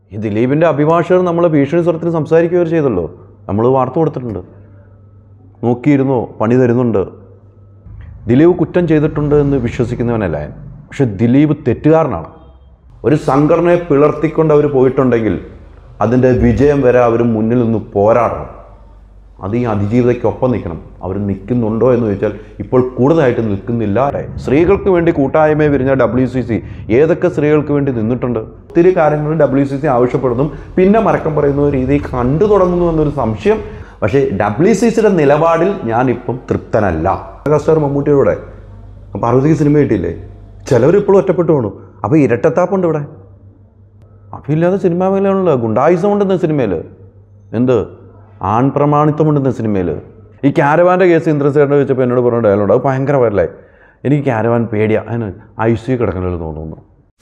ഈ ദിലീപിൻ്റെ അഭിഭാഷകർ നമ്മളെ ഭീഷണി സ്വരത്തിൽ സംസാരിക്കുകയോ ചെയ്തല്ലോ നമ്മൾ വാർത്ത കൊടുത്തിട്ടുണ്ട് നോക്കിയിരുന്നോ പണി തരുന്നുണ്ട് ദിലീപ് കുറ്റം ചെയ്തിട്ടുണ്ട് എന്ന് വിശ്വസിക്കുന്നവനല്ല ഞാൻ പക്ഷെ ദിലീപ് തെറ്റുകാരനാണ് ഒരു സംഘടനയെ പിളർത്തിക്കൊണ്ട് അവർ പോയിട്ടുണ്ടെങ്കിൽ അതിൻ്റെ വിജയം വരെ അവർ മുന്നിൽ നിന്ന് പോരാടണം അത് ഈ അതിജീവിതയ്ക്കൊപ്പം നിൽക്കണം അവർ നിൽക്കുന്നുണ്ടോ എന്ന് ചോദിച്ചാൽ ഇപ്പോൾ കൂടുതലായിട്ട് നിൽക്കുന്നില്ല സ്ത്രീകൾക്ക് വേണ്ടി കൂട്ടായ്മയെ വിരിഞ്ഞ ഡബ്ല്യു സി സി ഏതൊക്കെ സ്ത്രീകൾക്ക് വേണ്ടി നിന്നിട്ടുണ്ട് ഒത്തിരി കാര്യങ്ങൾ ഡബ്ല്യു സി സി ആവശ്യപ്പെടുന്നു പിന്നെ മറക്കം പറയുന്ന ഒരു രീതി കണ്ടു തുടങ്ങുന്നു എന്നൊരു സംശയം പക്ഷേ ഡബ്ല്യു സി സിയുടെ നിലപാടിൽ ഞാനിപ്പം തൃപ്തനല്ല കസ്റ്റാർ മമ്മൂട്ടിയുടെ അപ്പം അറുപതിക്ക് സിനിമ കിട്ടിയില്ലേ ചിലവർ ഇപ്പോഴും ഒറ്റപ്പെട്ടു പോണു അപ്പോൾ ഇരട്ടത്താപ്പുണ്ട് ഇവിടെ അഭില്ലാതെ സിനിമാ മേഖലയാണല്ലോ ഗുണ്ടായുസം ഉണ്ടെന്ന സിനിമയിൽ എന്ത് ആൺപ്രമാണിത്വം ഉണ്ടെന്ന സിനിമയിൽ ഈ ക്യാരവാൻ്റെ കേസ് ഇന്ദ്രസേട്ടനെ വെച്ചപ്പോൾ എന്നോട് പറഞ്ഞ ഡയലോഗ് അത് ഭയങ്കര വരലായി എനിക്ക് ക്യാരവാൻ പേടിയാ അതിന് ഐ സി കിടക്കണല്ലോ തോന്നുന്നു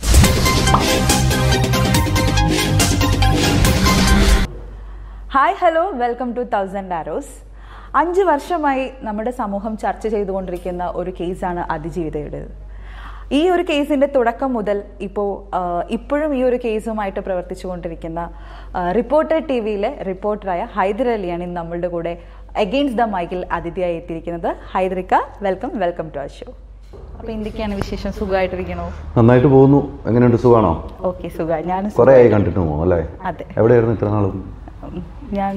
hi hello welcome to thousand arrows അഞ്ച് വർഷമായി നമ്മുടെ സമൂഹം ചർച്ച ചെയ്തുകൊണ്ടിരിക്കുന്ന ഒരു കേസാണ് അതിജീവിതയുടേത് ഈ ഒരു കേസിന്റെ തുടക്കം മുതൽ ഇപ്പോൾ ഇപ്പോഴും ഈ ഒരു കേസുമായിട്ട് പ്രവർത്തിച്ചുകൊണ്ടിരിക്കുന്ന റിപ്പോർട്ടർ ടി വിയിലെ റിപ്പോർട്ടറായ ഹൈദർ അലിയാണ് ഇന്ന് നമ്മളുടെ കൂടെ അഗെയിൻസ്റ്റ് ദ മൈക്കിൽ അതിഥിയായി എത്തിയിരിക്കുന്നത് ഹൈദറിക്ക വെൽക്കം വെൽക്കം ടു ആ ഷോ അപ്പോൾ എന്തൊക്കെയാണ് വിശേഷം സുഖമായിട്ടിരിക്കണോ നന്നായിട്ട് പോകുന്നു എങ്ങനെയുണ്ട് സുഖമാണോ ഓക്കെ സുഖം ഞാൻ കുറേ ആയി കണ്ടിട്ട് പോകും അല്ലേ അതെ എവിടെയായിരുന്നു ഇത്ര നാളും ഞാൻ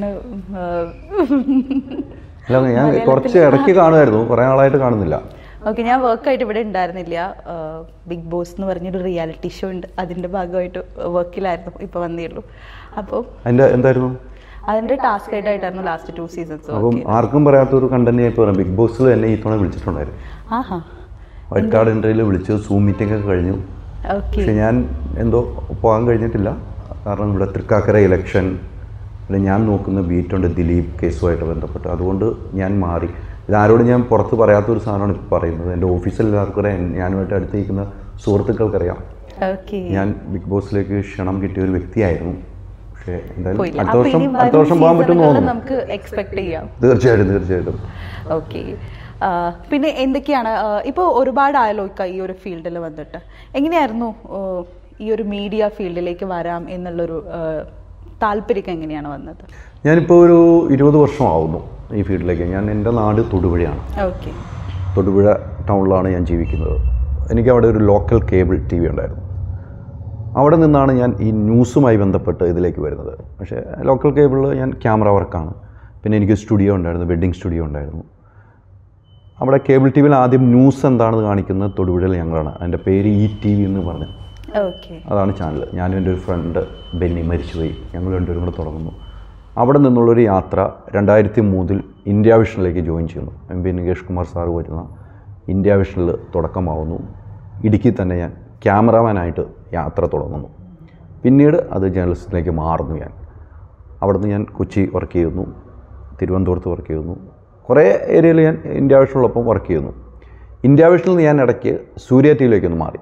അല്ല ഞാൻ കുറച്ച് ഇടയ്ക്ക് കാണുമായിരുന്നു കുറേ നാളായിട്ട് കാണുന്നില്ല ഓക്കെ ഞാൻ വർക്കായിട്ട് ഇവിടെ ഉണ്ടായിരുന്നില്ല ബിഗ് ബോസ് എന്ന് പറഞ്ഞൊരു റിയാലിറ്റി ഷോ ഉണ്ട് അതിന്റെ ഭാഗമായിട്ട് വർക്കിലായിരുന്നു ഇപ്പൊ വന്നേയുള്ളൂ അപ്പോൾ അതിൻ്റെ എന്തായിരുന്നു അതിന്റെ ടാസ്ക് ആയിട്ടായിരുന്നു ലാസ്റ്റ് ടു സീസൺസ് അപ്പം ആർക്കും പറയാത്തൊരു കണ്ടന്റ് ഞാൻ ഇപ്പോൾ പറയാം ബിഗ് ബോസിൽ എന്നെ ഈ തവണ വിളിച്ചിട്ടുണ്ടായിരുന്നു ആഹാ വൈറ്റ് കാർഡ് എൻട്രിയിൽ വിളിച്ചു സൂം മീറ്റിംഗ് ഒക്കെ കഴിഞ്ഞു ഓക്കെ പക്ഷെ ഞാൻ എന്തോ പോകാൻ കഴിഞ്ഞിട്ടില്ല കാരണം ഇവിടെ തൃക്കാക്കര ഇലക്ഷൻ പിന്നെ ഞാൻ നോക്കുന്ന ബീറ്റുണ്ട് ദിലീപ് കേസുമായിട്ട് ബന്ധപ്പെട്ട് അതുകൊണ്ട് ഞാൻ മാറി ഇതാരോട് ഞാൻ പുറത്ത് പറയാത്തൊരു സാധനമാണ് ഇപ്പോൾ പറയുന്നത് എൻ്റെ ഓഫീസിൽ എല്ലാവർക്കും അറിയാം ഞാനുമായിട്ട് അടുത്ത് നിൽക്കുന്ന സുഹൃത്തുക്കൾക്കറിയാം ഓക്കെ ഞാൻ ബിഗ് ബോസിലേക്ക് ക്ഷണം കിട്ടിയ ഒരു വ്യക്തിയായിരുന്നു പക്ഷേ എന്തായാലും പോയില്ല അടുത്ത അപ്പൊ വർഷം ഇനി അടുത്ത വർഷം പോകാൻ പറ്റുമെന്ന് സീസണുകളിൽ തോന്നുന്നു നമുക്ക് എക്സ്പെക്ട് ചെയ്യാം തീർച്ചയായിട്ടും തീർച്ചയായിട്ടും ഓക്കെ പിന്നെ എന്തൊക്കെയാണ് ഇപ്പോൾ ഒരുപാടായല്ലോ ഇക്ക ഈ ഒരു ഫീൽഡിൽ വന്നിട്ട് എങ്ങനെയായിരുന്നു ആ, ഈ ഒരു മീഡിയ ഫീൽഡിലേക്ക് വരാം എന്നുള്ളൊരു ആ, താല്പര്യമൊക്കെ എങ്ങനെയാണ് വന്നത് ഞാനിപ്പോൾ ഒരു ഇരുപത് വർഷമാവുന്നു ഈ ഫീൽഡിലേക്ക് ഞാൻ എൻ്റെ നാട് തൊടുപുഴയാണ് ഓക്കെ തൊടുപുഴ ടൗണിലാണ് ഞാൻ ജീവിക്കുന്നത് എനിക്ക് അവിടെ ഒരു ലോക്കൽ കേബിൾ ടി വി ഉണ്ടായിരുന്നു അവിടെ നിന്നാണ് ഞാൻ ഈ ന്യൂസുമായി ബന്ധപ്പെട്ട് ഇതിലേക്ക് വരുന്നത് പക്ഷേ ലോക്കൽ കേബിളിൽ ഞാൻ ക്യാമറ വർക്കാണ് പിന്നെ എനിക്ക് സ്റ്റുഡിയോ ഉണ്ടായിരുന്നു വെഡ്ഡിങ് സ്റ്റുഡിയോ ഉണ്ടായിരുന്നു അവിടെ കേബിൾ ടി വിയിൽ ആദ്യം ന്യൂസ് എന്താണെന്ന് കാണിക്കുന്നത് തൊടുപുഴയിൽ ഞങ്ങളാണ് അതിൻ്റെ പേര് ഇ ടി വി എന്ന് പറഞ്ഞു ഓക്കെ അതാണ് ചാനൽ ഞാനും എൻ്റെ ഒരു ഫ്രണ്ട് ബെന്നി മരിച്ചുപോയി ഞങ്ങൾ രണ്ടുപേരും കൂടെ തുടങ്ങുന്നു അവിടെ നിന്നുള്ളൊരു യാത്ര രണ്ടായിരത്തി മൂന്നിൽ ഇന്ത്യ വിഷനിലേക്ക് ജോയിൻ ചെയ്യുന്നു M P Nikesh Kumar sir വരുന്ന ഇന്ത്യ വിഷനിൽ തുടക്കമാവുന്നു ഇടുക്കി തന്നെ ഞാൻ ക്യാമറാമാനായിട്ട് യാത്ര തുടങ്ങുന്നു പിന്നീട് അത് ജേർണലിസ്റ്റിലേക്ക് മാറുന്നു ഞാൻ അവിടുന്ന് ഞാൻ കൊച്ചി വർക്ക് ചെയ്യുന്നു തിരുവനന്തപുരത്ത് വർക്ക് ചെയ്യുന്നു കുറേ ഏരിയയിൽ ഞാൻ ഇന്ത്യ വിഷനിലൊപ്പം വർക്ക് ചെയ്യുന്നു ഇന്ത്യ വിഷനിൽ നിന്ന് ഞാൻ ഇടയ്ക്ക് സൂര്യ ടി വിയിലേക്കൊന്ന് മാറി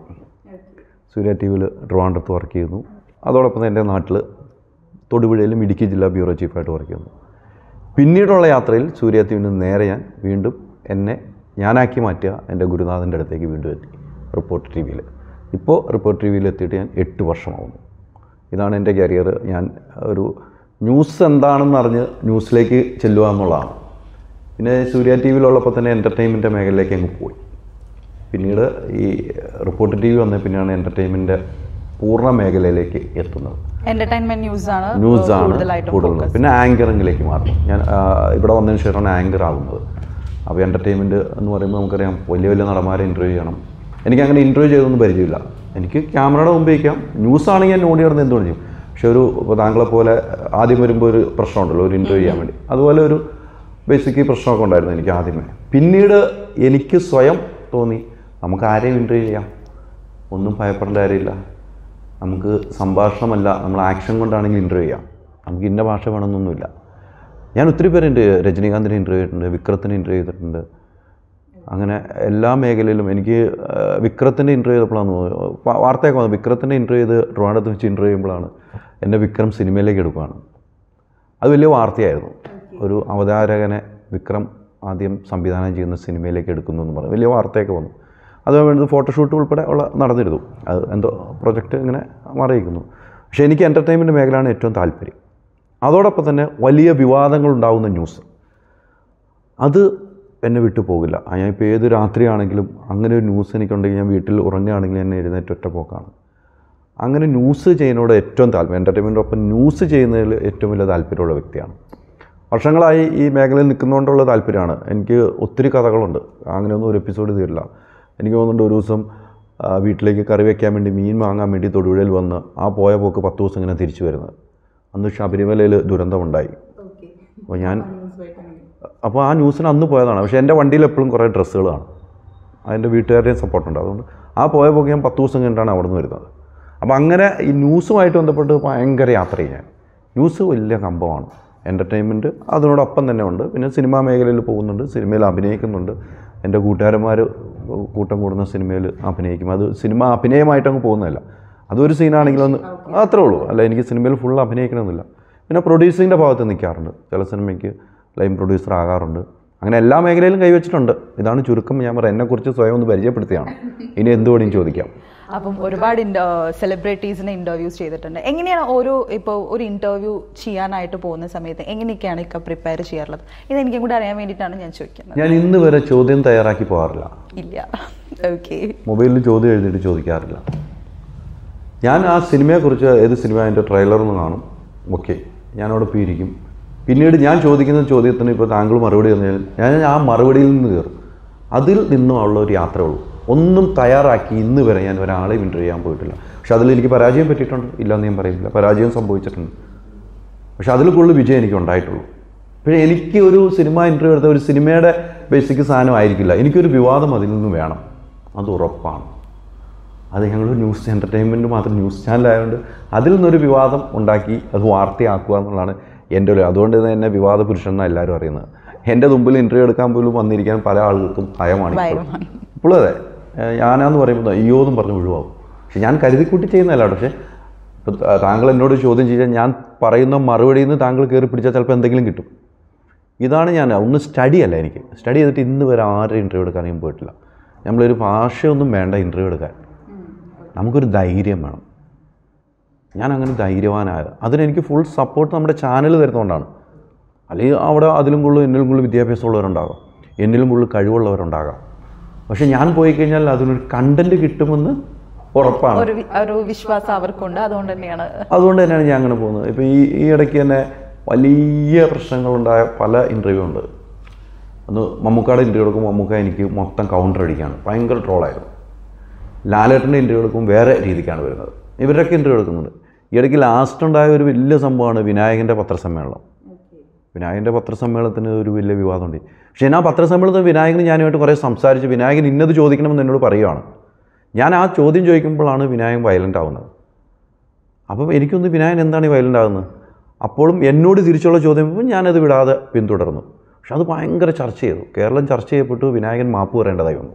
സൂര്യ ടി വിയിൽ ട്രിവാൻഡ്രത്ത് വർക്ക് ചെയ്യുന്നു അതോടൊപ്പം തന്നെ എൻ്റെ നാട്ടിൽ തൊടുപുഴയിലും ഇടുക്കി ജില്ലാ ബ്യൂറോ ചീഫായിട്ട് വർക്ക് ചെയ്യുന്നു പിന്നീടുള്ള യാത്രയിൽ സൂര്യ ടി വിയിൽ നിന്ന് നേരെ ഞാൻ വീണ്ടും എന്നെ ഞാനാക്കി മാറ്റുക എൻ്റെ ഗുരുനാഥൻ്റെ അടുത്തേക്ക് വീണ്ടും എത്തി റിപ്പോർട്ട് ടി വിയിൽ ഇപ്പോൾ റിപ്പോർട്ട് ടി വിയിൽ എത്തിയിട്ട് ഞാൻ എട്ട് വർഷമാവുന്നു ഇതാണ് എൻ്റെ കരിയർ ഞാൻ ഒരു ന്യൂസ് എന്താണെന്ന് അറിഞ്ഞ് ന്യൂസിലേക്ക് ചെല്ലുക എന്നുള്ളതാണ് പിന്നെ സൂര്യ ടി വിയിലുള്ളപ്പോൾ തന്നെ എൻ്റർടൈൻമെൻറ്റ് മേഖലയിലേക്ക് അങ്ങ് പോയി പിന്നീട് ഈ റിപ്പോർട്ട് ടി വി വന്ന പിന്നെയാണ് എൻ്റർടൈൻമെൻറ്റ് പൂർണ്ണ മേഖലയിലേക്ക് എത്തുന്നത് എന്റർടൈൻമെന്റ് ന്യൂസ് ആണ് ന്യൂസ് ആണ് കൂടുതലായിട്ടും കൂടുതൽ focus. പിന്നെ ആങ്കറിങ്ങിലേക്ക് മാറും ഞാൻ ആ, ഇവിടെ വന്നതിന് ശേഷമാണ് ആങ്കർ ആകുന്നത് അപ്പോൾ എൻ്റർടൈൻമെൻറ്റ് എന്ന് പറയുമ്പോൾ നമുക്കറിയാം വലിയ വലിയ നടന്മാരെ ഇൻ്റർവ്യൂ ചെയ്യണം എനിക്ക് അങ്ങനെ ഇൻ്റർവ്യൂ ചെയ്തൊന്നും പരിചയമില്ല എനിക്ക് ക്യാമറയുടെ മുമ്പ് വയ്ക്കാം ന്യൂസ് ആണെങ്കിൽ ഞാൻ ഓടി നടന്ന് എന്തുകൊണ്ട് ചെയ്യും പക്ഷെ ഒരു ഇപ്പോൾ താങ്കളെ പോലെ ആദ്യം വരുമ്പോൾ ഒരു പ്രശ്നമുണ്ടല്ലോ ഒരു ഇൻ്റർവ്യൂ ചെയ്യാൻ വേണ്ടി അതുപോലെ ഒരു ബേസിക് പ്രശ്നമൊക്കെ ഉണ്ടായിരുന്നു എനിക്ക് ആദ്യമേ പിന്നീട് എനിക്ക് സ്വയം തോന്നി നമുക്ക് ആരെയും ഇൻ്റർവ്യൂ ചെയ്യാം ഒന്നും ഭയപ്പെടേണ്ട കാര്യമില്ല നമുക്ക് സംഭാഷണമല്ല നമ്മൾ ആക്ഷൻ കൊണ്ടാണെങ്കിൽ ഇൻ്റർവ്യൂ ചെയ്യാം നമുക്ക് ഇന്ന ഭാഷ വേണമെന്നൊന്നുമില്ല ഞാൻ ഒത്തിരി പേരുണ്ട് രജനീകാന്തിനെ ഇൻ്റർവ്യൂ ചെയ്തിട്ടുണ്ട് വിക്രത്തിനെ ഇൻ്റർവ്യൂ ചെയ്തിട്ടുണ്ട് അങ്ങനെ എല്ലാ മേഖലയിലും എനിക്ക് ആ, വിക്രത്തിൻ്റെ ഇൻ്റർവ്യൂ ചെയ്തപ്പോഴാണ് വാ- വാർത്തയൊക്കെ വന്നു വിക്രത്തിൻ്റെ ഇൻ്റർവ്യൂ ചെയ്ത് ട്രിവാൻഡ്രത്ത് വെച്ച് ഇൻ്റർവ്യൂ ചെയ്യുമ്പോഴാണ് എന്നെ വിക്രം സിനിമയിലേക്ക് എടുക്കുകയാണ് അത് വലിയ വാർത്തയായിരുന്നു ഒരു അവതാരകനെ വിക്രം ആദ്യം സംവിധാനം ചെയ്യുന്ന സിനിമയിലേക്ക് എടുക്കുന്നു എന്ന് പറഞ്ഞു വലിയ വാർത്തയൊക്കെ വന്നു അത് വേണ്ടത് ഫോട്ടോഷൂട്ട് ഉൾപ്പെടെ ഉള്ള നടന്നിരുന്നു അത് എന്തോ പ്രൊജക്റ്റ് ഇങ്ങനെ മാറിയിരിക്കുന്നു പക്ഷേ എനിക്ക് എൻ്റർടൈൻമെൻറ്റ് മേഖലയാണ് ഏറ്റവും താല്പര്യം അതോടൊപ്പം തന്നെ വലിയ വിവാദങ്ങൾ ഉണ്ടാകുന്ന ന്യൂസ് അത് എന്നെ വിട്ടു പോകില്ല ആ, ഞാൻ ഇപ്പോൾ ഏത് രാത്രിയാണെങ്കിലും അങ്ങനെ ഒരു ന്യൂസ് എനിക്കുണ്ടെങ്കിൽ ഞാൻ വീട്ടിൽ ഉറങ്ങുകയാണെങ്കിൽ എന്നെ എഴുന്നേറ്റ് ഒറ്റ പോക്കാണ് അങ്ങനെ ന്യൂസ് ചെയ്യുന്നതോട് ഏറ്റവും താല്പര്യം എൻ്റർടൈൻമെൻറ്റൊപ്പം ന്യൂസ് ചെയ്യുന്നതിൽ ഏറ്റവും വലിയ താല്പര്യമുള്ള വ്യക്തിയാണ് വർഷങ്ങളായി ഈ മേഖലയിൽ നിൽക്കുന്നതുകൊണ്ടുള്ള താല്പര്യമാണ് എനിക്ക് ഒത്തിരി കഥകളുണ്ട് അങ്ങനെയൊന്നും ഒരു എപ്പിസോഡ് തീരില്ല എനിക്ക് തോന്നുന്നുണ്ട് ഒരു ദിവസം ആ, വീട്ടിലേക്ക് കറി വയ്ക്കാൻ വേണ്ടി മീൻ വാങ്ങാൻ വേണ്ടി തൊടുപുഴയിൽ വന്ന് ആ പോയ പോക്ക് പത്ത് ദിവസം ഇങ്ങനെ തിരിച്ചു വരുന്നത് അന്ന് ശബരിമലയിൽ ദുരന്തമുണ്ടായി അപ്പോൾ ഞാൻ അപ്പോൾ ആ ന്യൂസിന് അന്ന് പോയതാണ് പക്ഷേ എൻ്റെ വണ്ടിയിൽ എപ്പോഴും കുറേ ഡ്രസ്സുകൾ കാണും അതിൻ്റെ വീട്ടുകാരുടെയും സപ്പോർട്ടുണ്ട് അതുകൊണ്ട് ആ പോയ പോക്ക് ഞാൻ പത്ത് ദിവസം കഴിഞ്ഞിട്ടാണ് അവിടെ നിന്ന് വരുന്നത് അപ്പോൾ അങ്ങനെ ഈ ന്യൂസുമായിട്ട് ബന്ധപ്പെട്ട് ഭയങ്കര യാത്ര ചെയ്യും ഞാൻ ന്യൂസ് വലിയ കമ്പമാണ് എൻ്റർടൈൻമെൻറ്റ് അതിനോടൊപ്പം തന്നെ ഉണ്ട് പിന്നെ സിനിമാ മേഖലയിൽ പോകുന്നുണ്ട് സിനിമയിൽ അഭിനയിക്കുന്നുണ്ട് എൻ്റെ കൂട്ടുകാരന്മാർ കൂട്ടം കൂടുന്ന സിനിമയിൽ അഭിനയിക്കും അത് സിനിമ അഭിനയമായിട്ട് അങ്ങ് പോകുന്നതല്ല അതൊരു സീനാണെങ്കിലും ഒന്ന് അത്രേ ഉള്ളൂ അല്ല എനിക്ക് സിനിമയിൽ ഫുൾ അഭിനയിക്കണമെന്നില്ല പിന്നെ പ്രൊഡ്യൂസിങ്ങിൻ്റെ ഭാഗത്ത് നിൽക്കാറുണ്ട് ചില സിനിമയ്ക്ക് ലൈൻ പ്രൊഡ്യൂസർ ആകാറുണ്ട് അങ്ങനെ എല്ലാ മേഖലയിലും കൈവച്ചിട്ടുണ്ട് ഇതാണ് ചുരുക്കം ഞാൻ പറയാം എന്നെക്കുറിച്ച് സ്വയം ഒന്ന് പരിചയപ്പെടുത്തിയാണ് ഇനി എന്തുകൊണ്ടും ചോദിക്കാം അപ്പം ഒരുപാട് സെലിബ്രിറ്റീസിനെ ഇന്റർവ്യൂസ് ചെയ്തിട്ടുണ്ട് എങ്ങനെയാണ് ഓരോ ഇപ്പോൾ ഒരു ഇന്റർവ്യൂ ചെയ്യാനായിട്ട് പോകുന്ന സമയത്ത് എങ്ങനെയൊക്കെയാണ് ഇക്ക പ്രിപ്പയർ ചെയ്യാറുള്ളത് ഇത് എനിക്കും കൂടെ അറിയാൻ വേണ്ടിയിട്ടാണ് ഞാൻ ചോദിക്കുന്നത് ഞാൻ ഇന്ന് വരെ ചോദ്യം തയ്യാറാക്കി പോകാറില്ല ഇല്ല ഓക്കെ മൊബൈലിൽ ചോദ്യം എഴുതിയിട്ട് ചോദിക്കാറില്ല ഞാൻ ആ സിനിമയെക്കുറിച്ച് ഏത് സിനിമ അതിൻ്റെ ട്രെയിലറൊന്ന് കാണും ഓക്കെ ഞാനവിടെ പോയി ഇരിക്കും പിന്നീട് ഞാൻ ചോദിക്കുന്ന ചോദ്യത്തിന് ഇപ്പോൾ താങ്കൾ മറുപടി തന്നാൽ ഞാൻ ആ മറുപടിയിൽ നിന്ന് കയറും അതിൽ നിന്നുമുള്ള ഒരു യാത്ര ഉള്ളൂ ഒന്നും തയ്യാറാക്കി ഇന്ന് വരെ ഞാൻ ഒരാളെയും ഇൻ്റർവ്യൂ ചെയ്യാൻ പോയിട്ടില്ല പക്ഷെ അതിൽ എനിക്ക് പരാജയം പറ്റിയിട്ടുണ്ട് ഇല്ലയെന്ന് ഞാൻ പറയുന്നില്ല പരാജയം സംഭവിച്ചിട്ടുണ്ട് പക്ഷെ അതിൽ കൂടുതൽ വിജയം എനിക്ക് ഉണ്ടായിട്ടുള്ളൂ പക്ഷേ എനിക്ക് ഒരു സിനിമ ഇൻ്റർവ്യൂ എടുത്ത ഒരു സിനിമയുടെ ബേസിക് സാധനം ആയിരിക്കില്ല എനിക്കൊരു വിവാദം അതിൽ നിന്ന് വേണം അത് ഉറപ്പാണ് അത് ഞങ്ങൾ ന്യൂസ് എൻ്റർടൈൻമെൻറ്റ് മാത്രം ന്യൂസ് ചാനലായതുകൊണ്ട് അതിൽ നിന്നൊരു വിവാദം ഉണ്ടാക്കി അത് വാർത്തയാക്കുക എന്നുള്ളതാണ് എൻ്റെ ഒരു അതുകൊണ്ട് തന്നെ എന്നെ വിവാദ പുരുഷൻ എന്നാണ് എല്ലാവരും അറിയുന്നത് എൻ്റെ മുമ്പിൽ ഇൻ്റർവ്യൂ എടുക്കാൻ പോലും വന്നിരിക്കാൻ പല ആളുകൾക്കും ഭയമാണ് ഇപ്പോഴും. ഭയമാണ്. ഇപ്പോഴും അതെ ഏഹ് ഞാനാന്ന് പറയുമ്പോൾ അയ്യോ എന്നും പറഞ്ഞ് ഒഴിവാകും പക്ഷെ ഞാൻ കരുതിക്കൂട്ടി ചെയ്യുന്നതല്ല പക്ഷേ ഇപ്പം താങ്കൾ എന്നോട് ചോദ്യം ചെയ്താൽ ഞാൻ പറയുന്ന മറുപടിയിൽ നിന്ന് താങ്കൾ കയറി പിടിച്ചാൽ ചിലപ്പോൾ എന്തെങ്കിലും കിട്ടും ഇതാണ് ഞാൻ ഒന്ന് സ്റ്റഡി അല്ല എനിക്ക് സ്റ്റഡി ചെയ്തിട്ട് ഇന്ന് വരെ ആരും ഇൻ്റർവ്യൂ എടുക്കാൻ ഞാൻ പോയിട്ടില്ല നമ്മളൊരു ഭാഷയൊന്നും വേണ്ട ഇൻ്റർവ്യൂ എടുക്കാൻ നമുക്കൊരു ധൈര്യം വേണം ഞാൻ അങ്ങനെ ധൈര്യവാനായത് അതിനെനിക്ക് ഫുൾ സപ്പോർട്ട് നമ്മുടെ ചാനൽ തരുന്നതുകൊണ്ടാണ് അല്ലെങ്കിൽ അവിടെ അതിലും കൂടുതൽ എന്നിലും കൂടുതൽ വിദ്യാഭ്യാസമുള്ളവരുണ്ടാകാം എന്നിലും കൂടുതൽ കഴിവുള്ളവരുണ്ടാകാം പക്ഷെ ഞാൻ പോയി കഴിഞ്ഞാൽ അതിനൊരു കണ്ടന്റ് കിട്ടുമെന്ന് ഉറപ്പാണ് ഒരു വി- ഒരു വിശ്വാസം അവർക്കുണ്ട് അതുകൊണ്ട് തന്നെയാണ് അതുകൊണ്ട് തന്നെയാണ് ഞാൻ അങ്ങനെ പോകുന്നത് ഇപ്പോൾ ഈ ഈ ഇടയ്ക്ക് തന്നെ വലിയ പ്രശ്നങ്ങളുണ്ടായ പല ഇൻ്റർവ്യൂ ഉണ്ട് അന്ന് മമ്മൂക്കാടെ ഇൻ്റർവ്യൂ എടുക്കുമ്പോൾ മമ്മൂക്ക എനിക്ക് മൊത്തം കൗണ്ടർ അടിക്കുകയാണ് ഭയങ്കര ട്രോളായിരുന്നു ലാലേട്ടൻ്റെ ഇൻ്റർവ്യൂ എടുക്കുമ്പോൾ വേറെ രീതിക്കാണ് വരുന്നത് ഇവരൊക്കെ ഇൻ്റർവ്യൂ എടുക്കുന്നുണ്ട് ഈ ഇടയ്ക്ക് ലാസ്റ്റ് ഉണ്ടായ ഒരു വലിയ സംഭവമാണ് വിനായകൻ്റെ പത്രസമ്മേളനം വിനായകൻ്റെ പത്രസമ്മേളനത്തിന് ഒരു വലിയ വിവാദമുണ്ട് പക്ഷേ ഞാൻ ആ പത്രസമ്മേളനത്തിൽ വിനായകന് ഞാനുമായിട്ട് കുറേ സംസാരിച്ച് വിനായകൻ ഇന്നത് ചോദിക്കണമെന്ന് എന്നോട് പറയുകയാണ് ഞാൻ ആ ചോദ്യം ചോദിക്കുമ്പോഴാണ് വിനായകൻ വയലൻ്റ് ആവുന്നത് അപ്പം എനിക്കൊന്ന് വിനായകൻ എന്താണ് ഈ വയലൻ്റ് ആകുന്നത് അപ്പോഴും എന്നോട് തിരിച്ചുള്ള ചോദ്യം വരുമ്പോൾ ഞാനത് വിടാതെ പിന്തുടർന്നു പക്ഷെ അത് ഭയങ്കര ചർച്ച ചെയ്തു കേരളം ചർച്ച ചെയ്യപ്പെട്ടു വിനായകൻ മാപ്പ് പറയേണ്ടതായി വന്നു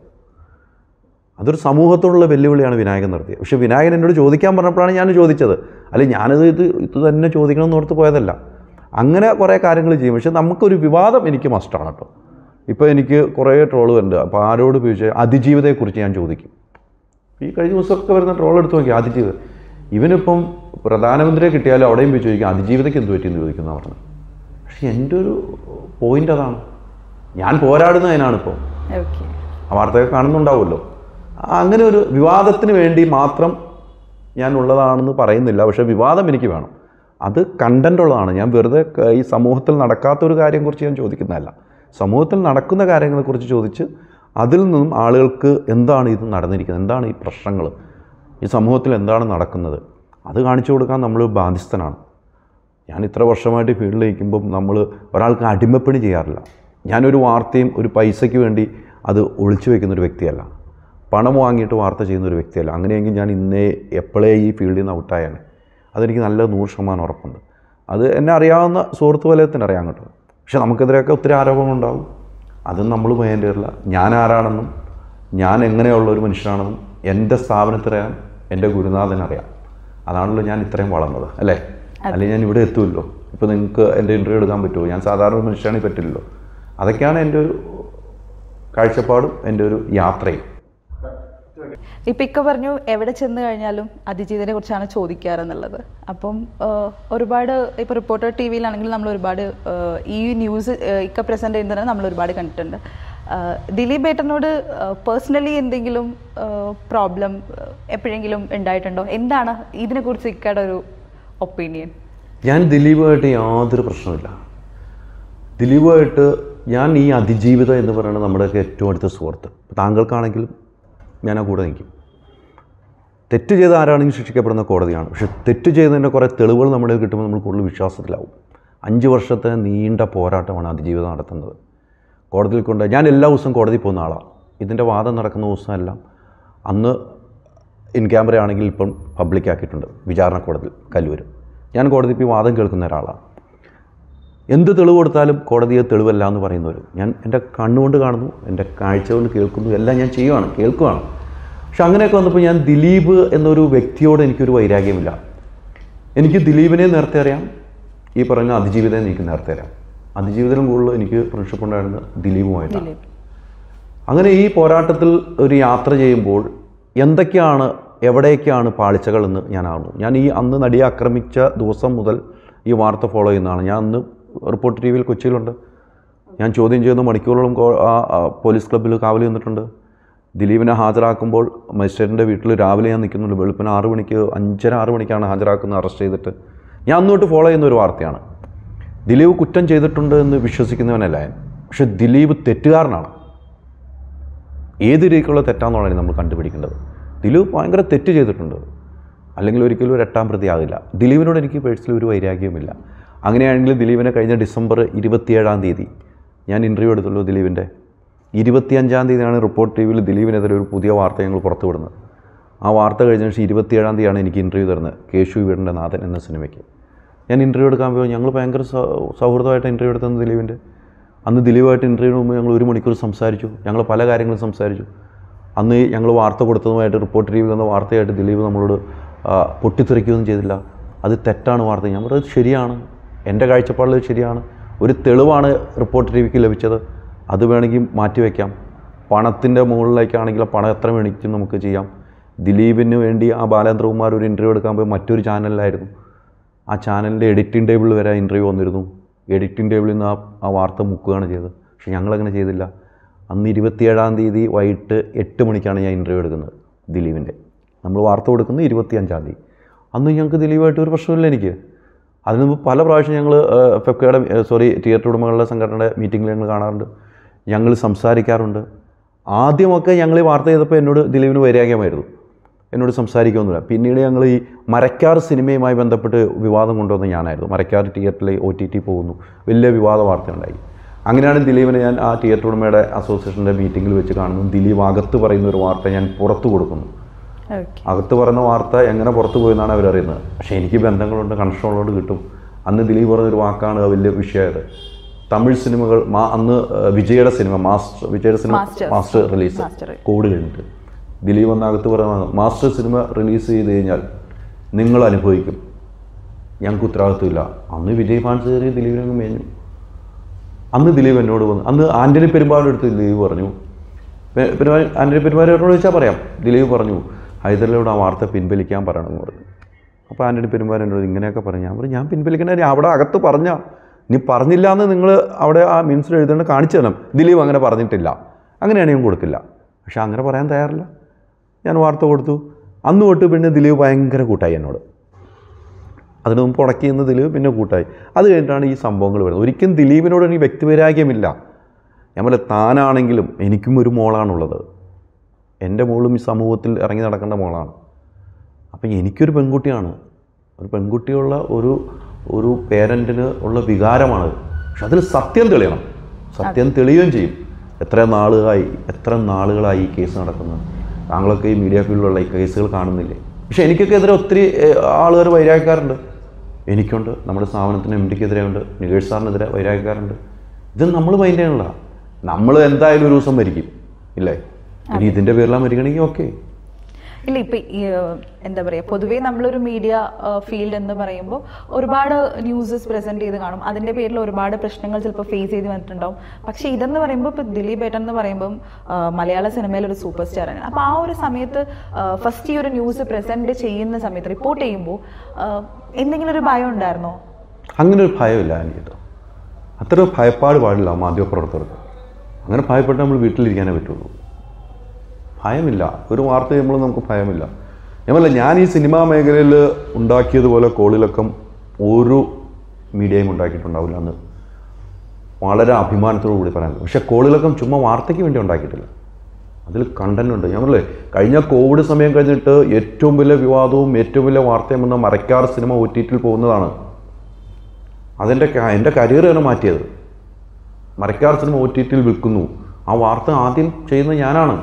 അതൊരു സമൂഹത്തോടുള്ള വെല്ലുവിളിയാണ് വിനായകൻ നടത്തിയത് പക്ഷേ വിനായകൻ എന്നോട് ചോദിക്കാൻ പറഞ്ഞപ്പോഴാണ് ഞാൻ ചോദിച്ചത് അല്ലെങ്കിൽ ഞാനത് ഇത് ഇത് തന്നെ ചോദിക്കണം എന്ന് ഓർത്ത് പോയതല്ല അങ്ങനെ കുറേ കാര്യങ്ങൾ ചെയ്യും പക്ഷേ നമുക്കൊരു വിവാദം എനിക്ക് മസ്റ്റാണ് കേട്ടോ ഇപ്പോൾ എനിക്ക് കുറേ ട്രോള് വരുന്നുണ്ട് അപ്പോൾ ആരോട് ചോദിച്ചാൽ അതിജീവിതയെക്കുറിച്ച് ഞാൻ ചോദിക്കും ഈ കഴിഞ്ഞ ദിവസമൊക്കെ വരുന്ന ട്രോൾ എടുത്ത് നോക്കി അതിജീവിതം ഇവനിപ്പം പ്രധാനമന്ത്രിയെ കിട്ടിയാലും അവിടെയും പോയി ചോദിക്കും അതിജീവിതയ്ക്ക് എന്ത് പറ്റിയെന്ന് ചോദിക്കുന്ന പറഞ്ഞു പക്ഷേ എൻ്റെ ഒരു പോയിൻ്റ് അതാണ് ഞാൻ പോരാടുന്നതിനാണിപ്പോൾ ഓക്കെ ആ വാർത്തയൊക്കെ കാണുന്നുണ്ടാവുമല്ലോ ആ, അങ്ങനെ ഒരു വിവാദത്തിന് വേണ്ടി മാത്രം ഞാൻ ഉള്ളതാണെന്ന് പറയുന്നില്ല പക്ഷേ വിവാദം എനിക്ക് വേണം അത് കണ്ടൻ്റ് ഉള്ളതാണ് ഞാൻ വെറുതെ ക- ഈ സമൂഹത്തിൽ നടക്കാത്തൊരു കാര്യത്തെക്കുറിച്ച് ഞാൻ ചോദിക്കുന്നതല്ല സമൂഹത്തിൽ നടക്കുന്ന കാര്യങ്ങളെക്കുറിച്ച് ചോദിച്ച് അതിൽ നിന്നും ആളുകൾക്ക് എന്താണ് ഇത് നടന്നിരിക്കുന്നത് എന്താണ് ഈ പ്രശ്നങ്ങൾ ഈ സമൂഹത്തിൽ എന്താണ് നടക്കുന്നത് അത് കാണിച്ചു കൊടുക്കാൻ നമ്മൾ ബാധ്യസ്ഥനാണ് ഞാൻ ഇത്ര വർഷമായിട്ട് ഈ ഫീൽഡിൽ നിൽക്കുമ്പം നമ്മൾ ഒരാൾക്ക് അടിമപ്പണി ചെയ്യാറില്ല ഞാനൊരു വാർത്തയും ഒരു പൈസയ്ക്ക് വേണ്ടി അത് ഒളിച്ചു വെക്കുന്ന ഒരു വ്യക്തിയല്ല പണം വാങ്ങിയിട്ട് വാർത്ത ചെയ്യുന്ന ഒരു വ്യക്തിയല്ല അങ്ങനെയെങ്കിൽ ഞാൻ ഇന്നേ എപ്പോഴേ ഈ ഫീൽഡിൽ നിന്ന് ഔട്ടായാണ് അതെനിക്ക് നല്ല നൂറ് ശതമാനം ഉറപ്പുണ്ട് അത് എന്നെ അറിയാവുന്ന സുഹൃത്ത് വലയത്തിന് അറിയാൻ കേട്ടോ പക്ഷെ നമുക്കെതിരെയൊക്കെ ഒത്തിരി ആരോപണങ്ങളുണ്ടാവും അതും നമ്മൾ വേണ്ടില്ല ഞാൻ ആരാണെന്നും ഞാൻ എങ്ങനെയുള്ള ഒരു മനുഷ്യനാണെന്നും എൻ്റെ സ്ഥാപനത്തിനറിയാം എൻ്റെ ഗുരുനാഥനറിയാം അതാണല്ലോ ഞാൻ ഇത്രയും വളർന്നത് അല്ലേ അല്ലെങ്കിൽ ഞാൻ ഇവിടെ എത്തുമല്ലോ ഇപ്പോൾ നിങ്ങൾക്ക് എൻ്റെ ഇൻ്റർവ്യൂ എടുക്കാൻ പറ്റുമോ ഞാൻ സാധാരണ ഒരു മനുഷ്യനാണെങ്കിൽ പറ്റില്ലല്ലോ അതൊക്കെയാണ് എൻ്റെ ഒരു കാഴ്ചപ്പാടും എൻ്റെ ഒരു യാത്രയും ഇപ്പൊ ഇക്ക പറഞ്ഞു എവിടെ ചെന്ന് കഴിഞ്ഞാലും അതിജീവിതനെ കുറിച്ചാണ് ചോദിക്കാറെന്നുള്ളത് അപ്പം ആഹ്, ഒരുപാട് ഇപ്പൊ റിപ്പോർട്ടർ ടി വിയിലാണെങ്കിൽ നമ്മൾ ഒരുപാട് ആഹ്, ഈ ന്യൂസ് ഇക്ക പ്രസന്റ് ചെയ്യുന്നത് നമ്മൾ ഒരുപാട് കണ്ടിട്ടുണ്ട് ആഹ്, ദിലീപ് ഏട്ടനോട് പേഴ്സണലി എന്തെങ്കിലും പ്രോബ്ലം എപ്പോഴെങ്കിലും ഉണ്ടായിട്ടുണ്ടോ എന്താണ് ഇതിനെക്കുറിച്ച് ഇക്കയുടെ ഒരു ഒപ്പീനിയൻ ഞാൻ ദിലീപുമായിട്ട് യാതൊരു പ്രശ്നമില്ല ദിലീപുമായിട്ട് ഞാൻ ഈ അതിജീവിതം എന്ന് പറയുന്നത് നമ്മുടെയൊക്കെ ഏറ്റവും അടുത്ത സുഹൃത്ത് താങ്കൾക്കാണെങ്കിലും ഞാൻ ആ കൂടെ നിൽക്കും തെറ്റ് ചെയ്ത ആരാണെങ്കിലും ശിക്ഷിക്കപ്പെടുന്ന കോടതിയാണ് പക്ഷെ തെറ്റ് ചെയ്തതിൻ്റെ കുറേ തെളിവുകൾ നമ്മുടെ കയ്യിൽ കിട്ടുമ്പോൾ നമ്മൾ കൂടുതൽ വിശ്വാസത്തിലാവും അഞ്ച് വർഷത്തെ നീണ്ട പോരാട്ടമാണ് അതിജീവിതം നടത്തുന്നത് കോടതിയിൽ കൊണ്ട് ഞാൻ എല്ലാ ദിവസവും കോടതിയിൽ പോകുന്ന ആളാണ് ഇതിൻ്റെ വാദം നടക്കുന്ന ദിവസമെല്ലാം അന്ന് ഇൻ ക്യാമറ ആണെങ്കിൽ ഇപ്പം പബ്ലിക് ആക്കിയിട്ടുണ്ട് വിചാരണ കോടതിയിൽ കല്ലൂർ ഞാൻ കോടതിയിൽ പോയി വാദം കേൾക്കുന്ന ഒരാളാണ് എന്ത് തെളിവ് കൊടുത്താലും കോടതിയെ തെളിവല്ല എന്ന് പറയുന്നവർ ഞാൻ എൻ്റെ കണ്ണുകൊണ്ട് കാണുന്നു എൻ്റെ കാഴ്ച കൊണ്ട് കേൾക്കുന്നു എല്ലാം ഞാൻ ചെയ്യുവാണ് കേൾക്കുവാണ് പക്ഷെ അങ്ങനെയൊക്കെ വന്നപ്പോൾ ഞാൻ ദിലീപ് എന്നൊരു വ്യക്തിയോട് എനിക്കൊരു വൈരാഗ്യമില്ല എനിക്ക് ദിലീപിനെ നേരത്തെ അറിയാം ഈ പറഞ്ഞ അതിജീവിതയെ എനിക്ക് നേരത്തെ അറിയാം അതിജീവിതം കൂടുതൽ എനിക്ക് ഫ്രണ്ട്ഷിപ്പ് ഉണ്ടായിരുന്നത് ദിലീപുമായിട്ടാണ് ദിലീപ് അങ്ങനെ ഈ പോരാട്ടത്തിൽ ഒരു യാത്ര ചെയ്യുമ്പോൾ എന്തൊക്കെയാണ് എവിടെയൊക്കെയാണ് പാളിച്ചകളെന്ന് ഞാൻ അറിഞ്ഞു ഞാൻ ഈ അന്ന് നടിയെ ആക്രമിച്ച ദിവസം മുതൽ ഈ വാർത്ത ഫോളോ ചെയ്യുന്നതാണ് ഞാൻ അന്ന് റിപ്പോർട്ട് ടി വിയിൽ കൊച്ചിയിലുണ്ട് ഞാൻ ചോദ്യം ചെയ്യുന്ന മണിക്കൂറോളം കോ- ആ ആ പോലീസ് ക്ലബ്ബിൽ കാവൽ നിന്നിട്ടുണ്ട് ദിലീപിനെ ഹാജരാക്കുമ്പോൾ മജിസ്ട്രേറ്റിൻ്റെ വീട്ടിൽ രാവിലെ ഞാൻ നിൽക്കുന്നുണ്ട് വെളുപ്പിന് ആറ് മണിക്ക് അഞ്ചര ആറ് മണിക്കാണ് ഹാജരാക്കുന്നത് അറസ്റ്റ് ചെയ്തിട്ട് ഞാൻ അന്ന് തൊട്ട് ഫോളോ ചെയ്യുന്ന ഒരു വാർത്തയാണ് ദിലീപ് കുറ്റം ചെയ്തിട്ടുണ്ട് എന്ന് വിശ്വസിക്കുന്നവനല്ല ഞാൻ പക്ഷെ ദിലീപ് തെറ്റുകാരനാണ് ഏത് രീതിക്കുള്ള തെറ്റാന്നുള്ളതാണ് നമ്മൾ കണ്ടുപിടിക്കേണ്ടത് ദിലീപ് ഭയങ്കര തെറ്റ് ചെയ്തിട്ടുണ്ട് അല്ലെങ്കിൽ ഒരിക്കലും ഒരു എട്ടാം പ്രതി ആകില്ല ദിലീപിനോട് എനിക്ക് പേഴ്സണലി ഒരു വൈരാഗ്യവുമില്ല അങ്ങനെയാണെങ്കിൽ ദിലീപിനെ കഴിഞ്ഞ ഡിസംബർ ഇരുപത്തിയേഴാം തീയതി ഞാൻ ഇൻ്റർവ്യൂ എടുത്തുള്ളൂ ദിലീപിൻ്റെ ഇരുപത്തിയഞ്ചാം തീയതിയാണ് റിപ്പോർട്ട് ടി വിയിൽ ദിലീപിനെതിരെ ഒരു പുതിയ വാർത്ത ഞങ്ങൾ പുറത്തു വിടുന്നത് ആ വാർത്ത കഴിഞ്ഞ ശേഷം ഇരുപത്തിയേഴാം തീയതിയാണ് എനിക്ക് ഇൻ്റർവ്യൂ തരുന്നത് കേശു വീടിൻ്റെ നാഥൻ എന്ന സിനിമയ്ക്ക് ഞാൻ ഇൻ്റർവ്യൂ എടുക്കാൻ പോയി ഞങ്ങൾ ഭയങ്കര സൗ- സൗഹൃദമായിട്ട് ഇൻ്റർവ്യൂ എടുത്തത് ദിലീപിൻ്റെ അന്ന് ദിലീപായിട്ട് ഇൻ്റർവ്യൂവിന് മുമ്പ് ഞങ്ങൾ ഒരു മണിക്കൂർ സംസാരിച്ചു ഞങ്ങൾ പല കാര്യങ്ങളും സംസാരിച്ചു അന്ന് ഞങ്ങൾ വാർത്ത കൊടുത്തതുമായിട്ട് റിപ്പോർട്ട് ടി വിയിൽ എന്ന വാർത്തയായിട്ട് ദിലീപ് നമ്മളോട് ആ, പൊട്ടിത്തെറിക്കുകയൊന്നും ചെയ്തില്ല അത് തെറ്റാണ് വാർത്ത ഞാൻ പറഞ്ഞത് ശരിയാണ് എൻ്റെ കാഴ്ചപ്പാടിൽ ഇത് ശരിയാണ് ഒരു തെളിവാണ് റിപ്പോർട്ട് ടി വിക്ക് ലഭിച്ചത് അത് വേണമെങ്കിൽ മാറ്റിവെക്കാം പണത്തിൻ്റെ മുകളിലേക്കാണെങ്കിൽ ആ പണം എത്ര വേണിക്കും നമുക്ക് ചെയ്യാം ദിലീപിന് വേണ്ടി ആ ബാലേന്ദ്രകുമാർ ഒരു ഇൻ്റർവ്യൂ എടുക്കാൻ പോയി മറ്റൊരു ചാനലിലായിരുന്നു ആ ചാനലിൻ്റെ എഡിറ്റിംഗ് ടേബിളിൽ വരെ ഇൻ്റർവ്യൂ വന്നിരുന്നു എഡിറ്റിംഗ് ടേബിളിൽ നിന്ന് ആ ആ വാർത്ത മുക്കുകയാണ് ചെയ്തത് പക്ഷെ ഞങ്ങളങ്ങനെ ചെയ്തില്ല അന്ന് ഇരുപത്തിയേഴാം തീയതി വൈകിട്ട് എട്ട് മണിക്കാണ് ഞാൻ ഇൻ്റർവ്യൂ എടുക്കുന്നത് ദിലീപിൻ്റെ നമ്മൾ വാർത്ത കൊടുക്കുന്നത് ഇരുപത്തിയഞ്ചാം തീയതി അന്ന് ഞങ്ങൾക്ക് ദിലീപായിട്ട് ഒരു പ്രശ്നമില്ല എനിക്ക് അതിന് മുമ്പ് പല പ്രാവശ്യം ഞങ്ങൾ ഫെഫ്കയുടെ സോറി തിയേറ്റർ ഉടമകളുടെ സംഘടനയുടെ മീറ്റിങ്ങിൽ ഞങ്ങൾ കാണാറുണ്ട് ഞങ്ങൾ സംസാരിക്കാറുണ്ട് ആദ്യമൊക്കെ ഞങ്ങൾ ഈ വാർത്ത ചെയ്തപ്പോൾ എന്നോട് ദിലീപിന് വൈരാഗ്യമായിരുന്നു എന്നോട് സംസാരിക്കുമൊന്നുമില്ല പിന്നീട് ഞങ്ങൾ ഈ മരക്കാർ സിനിമയുമായി ബന്ധപ്പെട്ട് വിവാദം കൊണ്ടുവന്ന ഞാനായിരുന്നു മരക്കാർ തിയേറ്ററിൽ ഒ ടി ടി പോകുന്നു വലിയ വിവാദ വാർത്തയുണ്ടായി അങ്ങനെയാണ് ദിലീപിനെ ഞാൻ ആ തിയേറ്റർ ഉടമയുടെ അസോസിയേഷൻ്റെ മീറ്റിങ്ങിൽ വെച്ച് കാണുന്നു ദിലീപ് അകത്ത് പറയുന്ന ഒരു വാർത്ത ഞാൻ പുറത്ത് കൊടുക്കുന്നു ഓക്കെ അകത്ത് പറയുന്ന വാർത്ത എങ്ങനെ പുറത്ത് പോയെന്നാണ് അവരറിയുന്നത് പക്ഷേ എനിക്ക് ബന്ധങ്ങളുണ്ട് കണക്ഷനുള്ളതുകൊണ്ട് കിട്ടും അന്ന് ദിലീപ് പറഞ്ഞൊരു വാക്കാണ് വലിയ വിഷയമായത് തമിഴ് സിനിമകൾ മാ അന്ന് ഏഹ്, വിജയുടെ സിനിമ മാസ്റ്റർ വിജയുടെ cinema master. Master release master. കോഡ് കഴിഞ്ഞിട്ട് ദിലീപ് എന്ന അകത്ത് പറയുന്നത് മാസ്റ്റർ സിനിമ റിലീസ് ചെയ്ത് കഴിഞ്ഞാൽ നിങ്ങൾ അനുഭവിക്കും ഞങ്ങൾക്ക് ഉത്തരവാദിത്വമില്ല അന്ന് വിജയ് ഫാൻസ് കയറി ദിലീപിനങ്ങ് മേഞ്ഞു അന്ന് ദിലീപ് എന്നോട് വന്നു അന്ന് ആൻ്റണി പെരുമ്പാവൂർ എടുത്ത് ദിലീപ് പറഞ്ഞു പെ- പെരുമാ- ആൻ്റണി പെരുമാരോട് ചോദിച്ചാൽ പറയാം ദിലീപ് പറഞ്ഞു ഹൈദരാബാദോട് ആ വാർത്ത പിൻവലിക്കാൻ പറയണമെന്ന് പറഞ്ഞു അപ്പോൾ ആൻ്റണി പെരുമാൻ എന്നോട് ഇങ്ങനെയൊക്കെ പറഞ്ഞു ഞാൻ പറഞ്ഞു ഞാൻ പിൻവലിക്കണ അവിടെ അകത്ത് പറഞ്ഞ നീ പറഞ്ഞില്ല എന്ന് നിങ്ങൾ അവിടെ ആ മീൻസിൽ എഴുതേണ്ട കാണിച്ചു തരണം ദിലീപ് അങ്ങനെ പറഞ്ഞിട്ടില്ല അങ്ങനെയാണെങ്കിൽ കൊടുക്കില്ല പക്ഷെ അങ്ങനെ പറയാൻ തയ്യാറില്ല ഞാൻ വാർത്ത കൊടുത്തു അന്ന് തൊട്ട് പിന്നെ ദിലീപ് ഭയങ്കര കൂട്ടായി എന്നോട് അതിന് മുമ്പ് ഉടക്കിയെന്ന് ദിലീപ് പിന്നെ കൂട്ടായി അത് കഴിഞ്ഞിട്ടാണ് ഈ സംഭവങ്ങൾ വരുന്നത് ഒരിക്കലും ദിലീപിനോട് എനിക്ക് വ്യക്തിവൈരാഗ്യമില്ല ഞാൻ പോലെ താനാണെങ്കിലും എനിക്കും ഒരു മോളാണുള്ളത് എൻ്റെ മോളും ഈ സമൂഹത്തിൽ ഇറങ്ങി നടക്കേണ്ട മോളാണ് അപ്പം എനിക്കൊരു പെൺകുട്ടിയാണ് ഒരു പെൺകുട്ടിയുള്ള ഒരു ഒരു പേരൻറ്റിന് ഉള്ള വികാരമാണ് പക്ഷെ അതിൽ സത്യം തെളിയണം സത്യം തെളിയുകയും ചെയ്യും എത്ര നാളുകളായി എത്ര നാളുകളായി ഈ കേസ് നടക്കുന്നത് താങ്കളൊക്കെ ഈ മീഡിയ ഫീൽഡിലുള്ള ഈ കേസുകൾ കാണുന്നില്ലേ പക്ഷെ എനിക്കൊക്കെ എതിരെ ഒത്തിരി ആളുകൾ വൈരാഗ്യക്കാരുണ്ട് എനിക്കുണ്ട് നമ്മുടെ സ്ഥാപനത്തിന് എം ഡിക്കെതിരെ ഉണ്ട് നികേഷ് സാറിനെതിരെ വൈരാഗ്യക്കാരുണ്ട് ഇത് നമ്മൾ മൈൻഡ് ചെയ്യണില്ല നമ്മൾ എന്തായാലും ഒരു ദിവസം മരിക്കും ഇല്ലേ ഇനി ഇതിൻ്റെ പേരിലാണ് മരിക്കണമെങ്കിൽ ഓക്കെ ഇല്ല ഇപ്പൊ ഈ, ഏഹ്, എന്താ പറയാ പൊതുവേ നമ്മളൊരു മീഡിയ ഫീൽഡ് എന്ന് പറയുമ്പോൾ ഒരുപാട് ന്യൂസസ് പ്രസന്റ് ചെയ്ത് കാണും അതിന്റെ പേരിൽ ഒരുപാട് പ്രശ്നങ്ങൾ ചിലപ്പോൾ ഫേസ് ചെയ്ത് വന്നിട്ടുണ്ടാവും പക്ഷെ ഇതെന്ന് പറയുമ്പോൾ ഇപ്പൊ ദിലീപ് ഏട്ടൻ എന്ന് പറയുമ്പോൾ മലയാള സിനിമയിൽ ഒരു സൂപ്പർ സ്റ്റാർ ആണ് അപ്പൊ ആ ഒരു സമയത്ത് ഫസ്റ്റ് ഈ ഒരു ന്യൂസ് പ്രസന്റ് ചെയ്യുന്ന സമയത്ത് റിപ്പോർട്ട് ചെയ്യുമ്പോൾ എന്തെങ്കിലും ഒരു ഭയം ഉണ്ടായിരുന്നോ അങ്ങനെ ഒരു ഭയമില്ല എനിക്ക് കേട്ടോ അത്ര ഒരു ഭയപ്പാട് പാടില്ല മാധ്യമപ്രവർത്തകർക്ക് അങ്ങനെ ഭയപ്പെട്ട് നമ്മൾ വീട്ടിലിരിക്കാനേ പറ്റുള്ളൂ ഭയമില്ല ഒരു വാർത്ത ചെയ്യുമ്പോൾ നമുക്ക് ഭയമില്ല ഞാനല്ല ഞാൻ ഈ സിനിമാ മേഖലയിൽ ഉണ്ടാക്കിയതുപോലെ കോളിലൊക്കെ ഒരു മീഡിയയും ഉണ്ടാക്കിയിട്ടുണ്ടാവില്ല എന്ന് വളരെ അഭിമാനത്തോടു കൂടി പറയാൻ പക്ഷെ കോളിലൊക്കെ ചുമ്മാ വാർത്തയ്ക്ക് വേണ്ടി ഉണ്ടാക്കിയിട്ടില്ല അതിൽ കണ്ടന്റ് ഉണ്ട് ഞങ്ങളല്ലേ കഴിഞ്ഞ കോവിഡ് സമയം കഴിഞ്ഞിട്ട് ഏറ്റവും വലിയ വിവാദവും ഏറ്റവും വലിയ വാർത്തയും വന്ന മരക്കാർ സിനിമ ഒ ടി ടിയിൽ പോകുന്നതാണ് അതെൻ്റെ ക- എൻ്റെ കരിയർ തന്നെ മാറ്റിയത് മരക്കാർ സിനിമ ഒ ടി ടിയിൽ വിൽക്കുന്നു ആ വാർത്ത ആദ്യം ചെയ്യുന്നത് ഞാനാണ്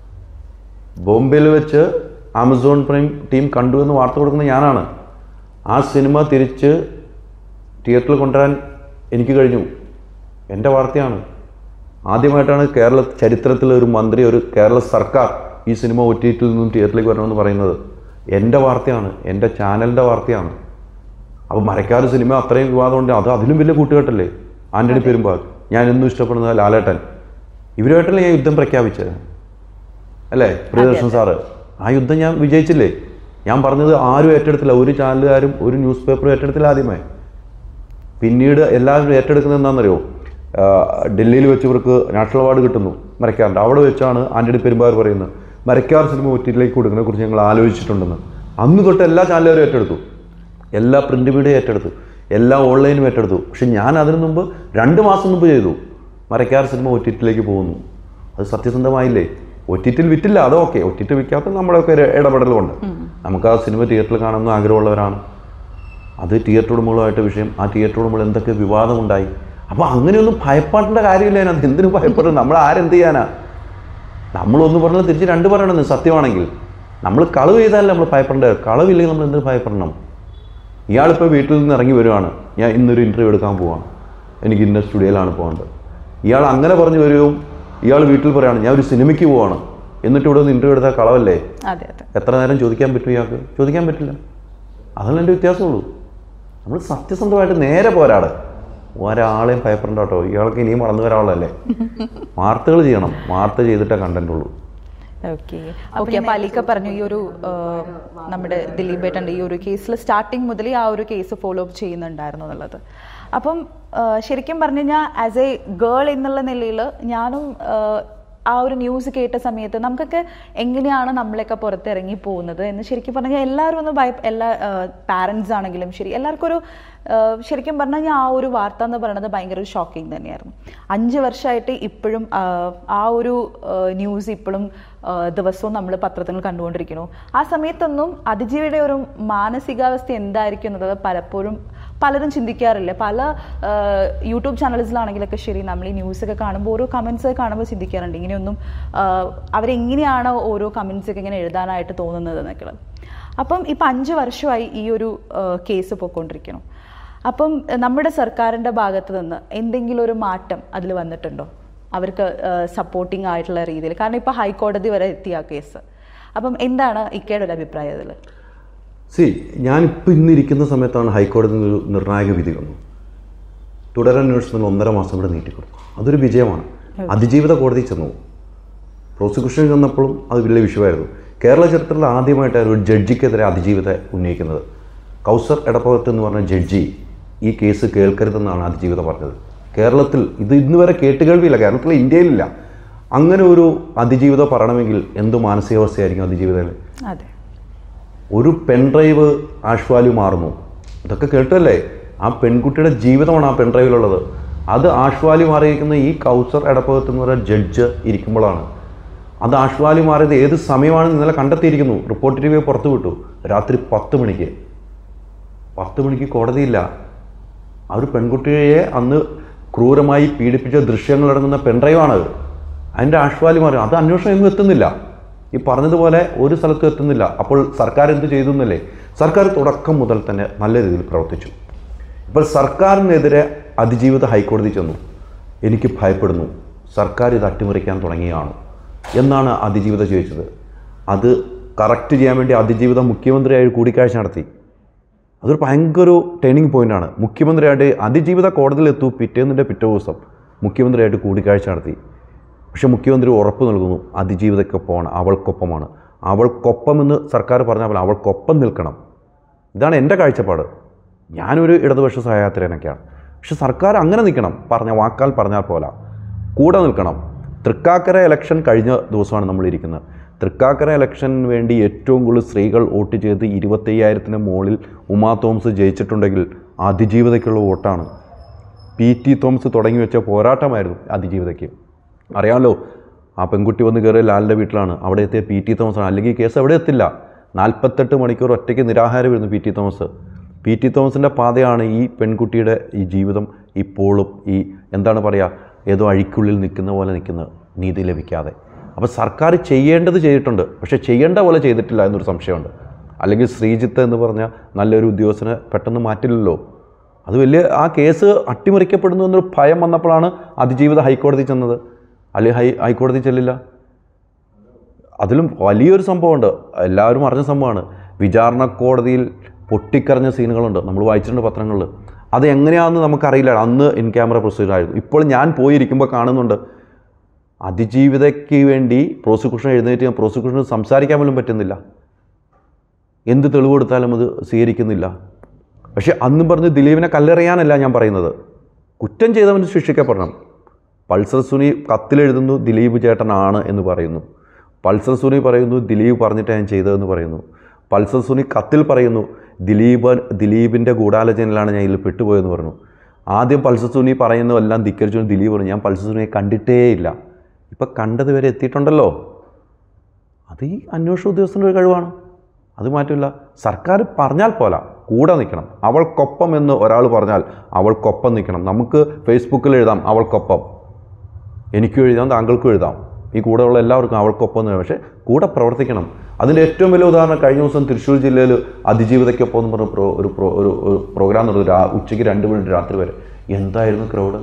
ബോംബെയിൽ വെച്ച് ആമസോൺ പ്രൈം ടീം കണ്ടു എന്ന് വാർത്ത കൊടുക്കുന്നത് ഞാനാണ് ആ സിനിമ തിരിച്ച് തിയേറ്ററിൽ കൊണ്ടുവരാൻ എനിക്ക് കഴിഞ്ഞു എൻ്റെ വാർത്തയാണ് ആദ്യമായിട്ടാണ് കേരള ചരിത്രത്തിൽ ഒരു മന്ത്രി ഒരു കേരള സർക്കാർ ഈ സിനിമ ഒ ടി ടിയിൽ നിന്നും തിയേറ്ററിലേക്ക് വരണമെന്ന് പറയുന്നത് എൻ്റെ വാർത്തയാണ് എൻ്റെ ചാനലിൻ്റെ വാർത്തയാണ് അപ്പോൾ മരക്കാർ സിനിമ അത്രയും വിവാദമുണ്ട് അത് അതിലും വലിയ കൂട്ടുകെട്ടല്ലേ ആന്റണി പെരുമ്പാൽ ഞാൻ എന്നും ഇഷ്ടപ്പെടുന്ന ലാലേട്ടൻ ഇവരുമായിട്ടല്ലേ ഞാൻ യുദ്ധം പ്രഖ്യാപിച്ചത് അല്ലേ പ്രിയദർശൻ സാറ് ആ യുദ്ധം ഞാൻ വിജയിച്ചില്ലേ ഞാൻ പറഞ്ഞത് ആരും ഏറ്റെടുത്തില്ല ഒരു ചാനലുകാരും ഒരു ന്യൂസ് പേപ്പറും ഏറ്റെടുത്തില്ല ആദ്യമേ പിന്നീട് എല്ലാവരും ഏറ്റെടുക്കുന്നത് എന്താണെന്നറിയോ ആ, ഡൽഹിയിൽ വെച്ച് ഇവർക്ക് നാഷണൽ അവാർഡ് കിട്ടുന്നു മരക്കാറിൻ്റെ അവിടെ വെച്ചാണ് ആന്റണി പെരുമ്പാർ പറയുന്നത് മരക്കാർ സിനിമ ഒറ്റിയിലേക്ക് കൊടുക്കുന്നതിനെ കുറിച്ച് ഞങ്ങൾ ആലോചിച്ചിട്ടുണ്ടെന്ന് അന്ന് തൊട്ട് എല്ലാ ചാനലുകാരും ഏറ്റെടുത്തു എല്ലാ പ്രിന്റ് മീഡിയ ഏറ്റെടുത്തു എല്ലാ ഓൺലൈനും ഏറ്റെടുത്തു പക്ഷെ ഞാൻ അതിനു മുമ്പ് രണ്ട് മാസം മുമ്പ് ചെയ്തു മരക്കാർ സിനിമ ഒറ്റിറ്റിലേക്ക് പോകുന്നു അത് സത്യസന്ധമായില്ലേ ഒറ്റിറ്റിൽ വിറ്റില്ല അത് ഓക്കെ ഒറ്റിറ്റ് വിൽക്കാത്ത നമ്മളൊക്കെ ഒരു ഇടപെടലുണ്ട് നമുക്ക് ആ സിനിമ തിയേറ്ററിൽ കാണുന്ന ആഗ്രഹമുള്ളവരാണ് അത് തിയേറ്റർ ഉടമകളുമായിട്ട് വിഷയം ആ തിയേറ്റർ ഉടമകൾ എന്തൊക്കെ വിവാദമുണ്ടായി അപ്പോൾ അങ്ങനെയൊന്നും ഭയപ്പെടേണ്ട കാര്യമില്ല അതിനകത്ത് എന്തിനു ഭയപ്പെടും നമ്മൾ ആരെന്ത് ചെയ്യാനാ നമ്മളൊന്ന് പറഞ്ഞാൽ തിരിച്ച് രണ്ട് പറയണമെന്ന് സത്യമാണെങ്കിൽ നമ്മൾ കളവ് ചെയ്താലേ നമ്മൾ ഭയപ്പെടേണ്ടത് കളവില്ലെങ്കിൽ നമ്മൾ എന്തിനു ഭയപ്പെടണം ഇയാളിപ്പോൾ വീട്ടിൽ നിന്ന് ഇറങ്ങി വരുവാണ് ഞാൻ ഇന്നൊരു ഇൻ്റർവ്യൂ എടുക്കാൻ പോവാണ് എനിക്ക് ഇന്ന സ്റ്റുഡിയോയിലാണ് പോകേണ്ടത് ഇയാൾ അങ്ങനെ പറഞ്ഞു വരികയും ഇയാൾ വീട്ടിൽ പറയാണ് ഞാൻ ഒരു സിനിമയ്ക്ക് പോവാണ് എന്നിട്ട് ഇവിടെ നിന്ന് ഇൻ്റർവ്യൂ എടുത്താൽ കളവല്ലേ അതെ അതെ എത്ര നേരം ചോദിക്കാൻ പറ്റും ഇയാൾക്ക് ചോദിക്കാൻ പറ്റില്ല അതല്ല എൻ്റെ വ്യത്യാസമുള്ളൂ നമ്മൾ സത്യസന്ധമായിട്ട് നേരെ പോരാട് ഒരാളെയും ഭയപ്പെടണ്ട കേട്ടോ ഇയാൾക്ക് ഇനിയും വളർന്നു വരാനുള്ളതല്ലേ വാർത്തകൾ ചെയ്യണം വാർത്ത ചെയ്തിട്ടേ കണ്ടന്റ് ഉള്ളൂ ഓക്കെ ഓക്കെ അപ്പൊ അലീക്ക പറഞ്ഞു ഈ ഒരു ആ, നമ്മുടെ ദിലീപ് ഏട്ടൻ്റെ ഈ ഒരു കേസിൽ സ്റ്റാർട്ടിങ് മുതൽ ആ ഒരു കേസ് ഫോളോ അപ്പ് ചെയ്യുന്നുണ്ടായിരുന്നു എന്നുള്ളത് അപ്പം ആ, ശരിക്കും പറഞ്ഞു കഴിഞ്ഞാൽ ആസ് എ ഗേൾ എന്നുള്ള നിലയിൽ ഞാനും ആ, ആ ഒരു ന്യൂസ് കേട്ട സമയത്ത് നമുക്കൊക്കെ എങ്ങനെയാണ് നമ്മളൊക്കെ പുറത്തിറങ്ങി പോകുന്നത് എന്ന് ശരിക്കും പറഞ്ഞാൽ എല്ലാവരും ഒന്ന് ഭയ എല്ലാ പാരൻസ് ആണെങ്കിലും ശരി എല്ലാവർക്കും ഒരു ആ, ശരിക്കും പറഞ്ഞു കഴിഞ്ഞാൽ ആ ഒരു വാർത്ത എന്ന് പറയുന്നത് ഭയങ്കര ഒരു ഷോക്കിംഗ് തന്നെയായിരുന്നു അഞ്ച് വർഷമായിട്ട് ഇപ്പോഴും ആ, ആ ഒരു ന്യൂസ് ഇപ്പോഴും ആ, ദിവസവും നമ്മൾ പത്രത്തിൽ കണ്ടുകൊണ്ടിരിക്കുന്നു ആ സമയത്തൊന്നും അതിജീവിയുടെ ഒരു മാനസികാവസ്ഥ എന്തായിരിക്കും എന്നത് പലപ്പോഴും പലരും ചിന്തിക്കാറില്ല പല ആ, യൂട്യൂബ് ചാനൽസിലാണെങ്കിലൊക്കെ ശരി നമ്മൾ ഈ ന്യൂസൊക്കെ കാണുമ്പോൾ ഓരോ കമൻസ് കാണുമ്പോൾ ചിന്തിക്കാറുണ്ട് ഇങ്ങനെയൊന്നും ആ, അവരെങ്ങനെയാണ് ഓരോ കമൻസ് ഒക്കെ ഇങ്ങനെ എഴുതാനായിട്ട് തോന്നുന്നത് എന്നൊക്കെ അപ്പം ഇപ്പം അഞ്ച് വർഷമായി ഈ ഒരു കേസ് പോയിക്കൊണ്ടിരിക്കണം അപ്പം എഹ്, നമ്മുടെ സർക്കാരിൻ്റെ ഭാഗത്ത് നിന്ന് എന്തെങ്കിലും ഒരു മാറ്റം അതിൽ വന്നിട്ടുണ്ടോ അവർക്ക് സപ്പോർട്ടിംഗ് ആയിട്ടുള്ള രീതിയിൽ കാരണം ഇപ്പോൾ ഹൈക്കോടതി വരെ എത്തിയ ആ കേസ് അപ്പം എന്താണ് ഇക്കയുടെ ഒരു അഭിപ്രായം അതിൽ സി ഞാനിപ്പോൾ ഇന്നിരിക്കുന്ന സമയത്താണ് ഹൈക്കോടതി ഒരു നിർണായക വിധി വന്നു തുടരന്വേഷണത്തിൽ ഒന്നര മാസം കൂടെ നീട്ടിക്കൊടുത്തു അതൊരു വിജയമാണ് അതിജീവിത കോടതി ചെന്നു പ്രോസിക്യൂഷൻ ചെന്നപ്പോഴും അത് വലിയ വിഷയമായിരുന്നു കേരള ചരിത്രത്തിൽ ആദ്യമായിട്ടാണ് ഒരു ജഡ്ജിക്കെതിരെ അതിജീവിത ഉന്നയിക്കുന്നത് കൗസർ എടപ്പകത്ത് എന്ന് പറഞ്ഞ ജഡ്ജി ഈ കേസ് കേൾക്കരുതെന്നാണ് അതിജീവിത പറഞ്ഞത് കേരളത്തിൽ ഇത് ഇന്ന് വരെ കേട്ടുകേൾവിയില്ല കേരളത്തിൽ ഇന്ത്യയിലില്ല അങ്ങനെ ഒരു അതിജീവിത പറയണമെങ്കിൽ എന്ത് മാനസികാവസ്ഥയായിരിക്കും അതിജീവിതയിൽ അതെ ഒരു പെൺഡ്രൈവ് ആഷ്വാലി മാറുന്നു ഇതൊക്കെ കേട്ടല്ലേ ആ പെൺകുട്ടിയുടെ ജീവിതമാണ് ആ പെൺഡ്രൈവിലുള്ളത് അത് ആഷ്വാലി മാറിയിരിക്കുന്ന ഈ കൗസർ എടപ്പകത്ത് എന്ന് പറയുന്ന ജഡ്ജ് ഇരിക്കുമ്പോഴാണ് അത് ആഷ്വാലി മാറിയത് ഏത് സമയമാണെന്ന് ഇന്നലെ കണ്ടെത്തിയിരിക്കുന്നു റിപ്പോർട്ട് ടി വി പുറത്തു വിട്ടു രാത്രി പത്ത് മണിക്ക് പത്ത് മണിക്ക് കോടതിയില്ല ആ ഒരു പെൺകുട്ടിയെ അന്ന് ക്രൂരമായി പീഡിപ്പിച്ച ദൃശ്യങ്ങളടങ്ങുന്ന പെൺഡ്രൈവാണത് അതിൻ്റെ ആഷ്വാലി മാറി അത് അന്വേഷണം എങ്ങും എത്തുന്നില്ല ഈ പറഞ്ഞതുപോലെ ഒരു സ്ഥലത്തും എത്തുന്നില്ല അപ്പോൾ സർക്കാർ എന്ത് ചെയ്തു എന്നല്ലേ സർക്കാർ തുടക്കം മുതൽ തന്നെ നല്ല രീതിയിൽ പ്രവർത്തിച്ചു ഇപ്പോൾ സർക്കാരിനെതിരെ അതിജീവിത ഹൈക്കോടതി ചെന്നു എനിക്ക് ഭയപ്പെടുന്നു സർക്കാർ ഇത് അട്ടിമറിക്കാൻ തുടങ്ങിയാണ് എന്നാണ് അതിജീവിത ചോദിച്ചത് അത് കറക്റ്റ് ചെയ്യാൻ വേണ്ടി അതിജീവിത മുഖ്യമന്ത്രിയായി കൂടിക്കാഴ്ച നടത്തി അതൊരു ഭയങ്കര ഒരു ടേണിംഗ് പോയിൻ്റാണ് മുഖ്യമന്ത്രിയായിട്ട് അതിജീവിത കോടതിയിലെത്തു പിറ്റേന്നിൻ്റെ പിറ്റേ ദിവസം മുഖ്യമന്ത്രിയായിട്ട് കൂടിക്കാഴ്ച നടത്തി പക്ഷെ മുഖ്യമന്ത്രി ഉറപ്പ് നൽകുന്നു അതിജീവിതയ്ക്കൊപ്പമാണ് അവൾക്കൊപ്പമാണ് അവൾക്കൊപ്പമെന്ന് സർക്കാർ പറഞ്ഞാൽ പോലെ അവൾക്കൊപ്പം നിൽക്കണം ഇതാണ് എൻ്റെ കാഴ്ചപ്പാട് ഞാനൊരു ഇടതുപക്ഷ സഹയാത്രികനൊക്കെയാണ് പക്ഷെ സർക്കാർ അങ്ങനെ നിൽക്കണം പറഞ്ഞ വാക്കാൽ പറഞ്ഞാൽ പോലെ കൂടെ നിൽക്കണം തൃക്കാക്കര ഇലക്ഷൻ കഴിഞ്ഞ ദിവസമാണ് നമ്മളിരിക്കുന്നത് തൃക്കാക്കര ഇലക്ഷന് വേണ്ടി ഏറ്റവും കൂടുതൽ സ്ത്രീകൾ വോട്ട് ചെയ്ത് ഇരുപത്തയ്യായിരത്തിന് മുകളിൽ ഉമാ തോമസ് ജയിച്ചിട്ടുണ്ടെങ്കിൽ അതിജീവിതയ്ക്കുള്ള വോട്ടാണ് പി ടി തോമസ് തുടങ്ങി വെച്ച പോരാട്ടമായിരുന്നു അതിജീവിതയ്ക്ക് അറിയാമല്ലോ ആ പെൺകുട്ടി വന്ന് കയറിയ ലാലിൻ്റെ വീട്ടിലാണ് അവിടെ എത്തിയ പി ടി തോമസ് ആണ് അല്ലെങ്കിൽ ഈ കേസ് എവിടെ എത്തില്ല നാൽപ്പത്തെട്ട് മണിക്കൂർ ഒറ്റയ്ക്ക് നിരാഹാരമായിരുന്നു P T Thomas P T തോമസിൻ്റെ പാതയാണ് ഈ പെൺകുട്ടിയുടെ ഈ ജീവിതം ഇപ്പോഴും ഈ എന്താണ് പറയുക ഏതോ അഴിക്കുള്ളിൽ നിൽക്കുന്ന പോലെ നിൽക്കുന്നത് നീതി ലഭിക്കാതെ അപ്പോൾ സർക്കാർ ചെയ്യേണ്ടത് ചെയ്തിട്ടുണ്ട് പക്ഷേ ചെയ്യേണ്ട പോലെ ചെയ്തിട്ടില്ല എന്നൊരു സംശയമുണ്ട് അല്ലെങ്കിൽ ശ്രീജിത്ത് എന്ന് പറഞ്ഞ നല്ലൊരു ഉദ്യോഗസ്ഥനെ പെട്ടെന്ന് മാറ്റില്ലല്ലോ അത് വലിയ ആ കേസ് അട്ടിമറിക്കപ്പെടുന്നു എന്നൊരു ഭയം വന്നപ്പോഴാണ് അതിജീവിത ഹൈക്കോടതി ചെന്നത് അല്ലെങ്കിൽ ഹൈ ഹൈക്കോടതി ചെല്ലില്ല അതിലും വലിയൊരു സംഭവമുണ്ട് എല്ലാവരും അറിഞ്ഞ സംഭവമാണ് വിചാരണ കോടതിയിൽ പൊട്ടിക്കരഞ്ഞ സീനുകളുണ്ട് നമ്മൾ വായിച്ചിട്ടുണ്ട് പത്രങ്ങളിൽ അത് എങ്ങനെയാണെന്ന് നമുക്കറിയില്ല അന്ന് ഇൻ ക്യാമറ പ്രൊസീജിയർ ആയിരുന്നു ഇപ്പോൾ ഞാൻ പോയിരിക്കുമ്പോൾ കാണുന്നുണ്ട് അതിജീവിതയ്ക്ക് വേണ്ടി പ്രോസിക്യൂഷൻ എഴുന്നേറ്റ് പ്രോസിക്യൂഷന് സംസാരിക്കാൻ പോലും പറ്റുന്നില്ല എന്ത് തെളിവ് കൊടുത്താലും അത് സ്വീകരിക്കുന്നില്ല പക്ഷേ അന്നും പറഞ്ഞ് ദിലീപിനെ കല്ലെറിയാനല്ല ഞാൻ പറയുന്നത് കുറ്റം ചെയ്തവന് ശിക്ഷിക്കപ്പെടണം പൾസർ സുനി കത്തിലെഴുതുന്നു ദിലീപ് ചേട്ടനാണ് എന്ന് പറയുന്നു പൾസർ സുനി പറയുന്നു ദിലീപ് പറഞ്ഞിട്ട് ഞാൻ ചെയ്തതെന്ന് പറയുന്നു പൾസർ സുനി കത്തിൽ പറയുന്നു ദിലീപ് ദിലീപിൻ്റെ ഗൂഢാലോചനയിലാണ് ഞാൻ ഇതിൽ പെട്ടുപോയെന്ന് പറഞ്ഞു ആദ്യം പൾസർ സുനി പറയുന്നതെല്ലാം ധിക്കരിച്ചു ദിലീപ് പറഞ്ഞു ഞാൻ പൾസർ സുനിയെ കണ്ടിട്ടേയില്ല ഇപ്പം കണ്ടത് വരെ എത്തിയിട്ടുണ്ടല്ലോ അത് ഈ അന്വേഷണ ഉദ്യോഗസ്ഥൻ്റെ ഒരു കഴിവാണ് അത് മാറ്റില്ല സർക്കാർ പറഞ്ഞാൽ പോല കൂടെ നിൽക്കണം അവൾക്കൊപ്പം എന്ന് ഒരാൾ പറഞ്ഞാൽ അവൾക്കൊപ്പം നിൽക്കണം നമുക്ക് ഫേസ്ബുക്കിൽ എഴുതാം അവൾക്കൊപ്പം എനിക്കും എഴുതാം താങ്കൾക്കും എഴുതാം ഈ കൂടെയുള്ള എല്ലാവർക്കും അവൾക്കൊപ്പം എന്ന് പക്ഷേ കൂടെ പ്രവർത്തിക്കണം അതിൻ്റെ ഏറ്റവും വലിയ ഉദാഹരണം കഴിഞ്ഞ ദിവസം തൃശ്ശൂർ ജില്ലയിൽ അതിജീവിതയ്ക്കൊപ്പം എന്ന് പറഞ്ഞ പ്രോ ഒരു പ്രോ ഒരു ഒരു പ്രോഗ്രാം നടന്നു രാ ഉച്ചയ്ക്ക് രണ്ട് മണി രാത്രി വരെ എന്തായിരുന്നു ക്രൗഡ്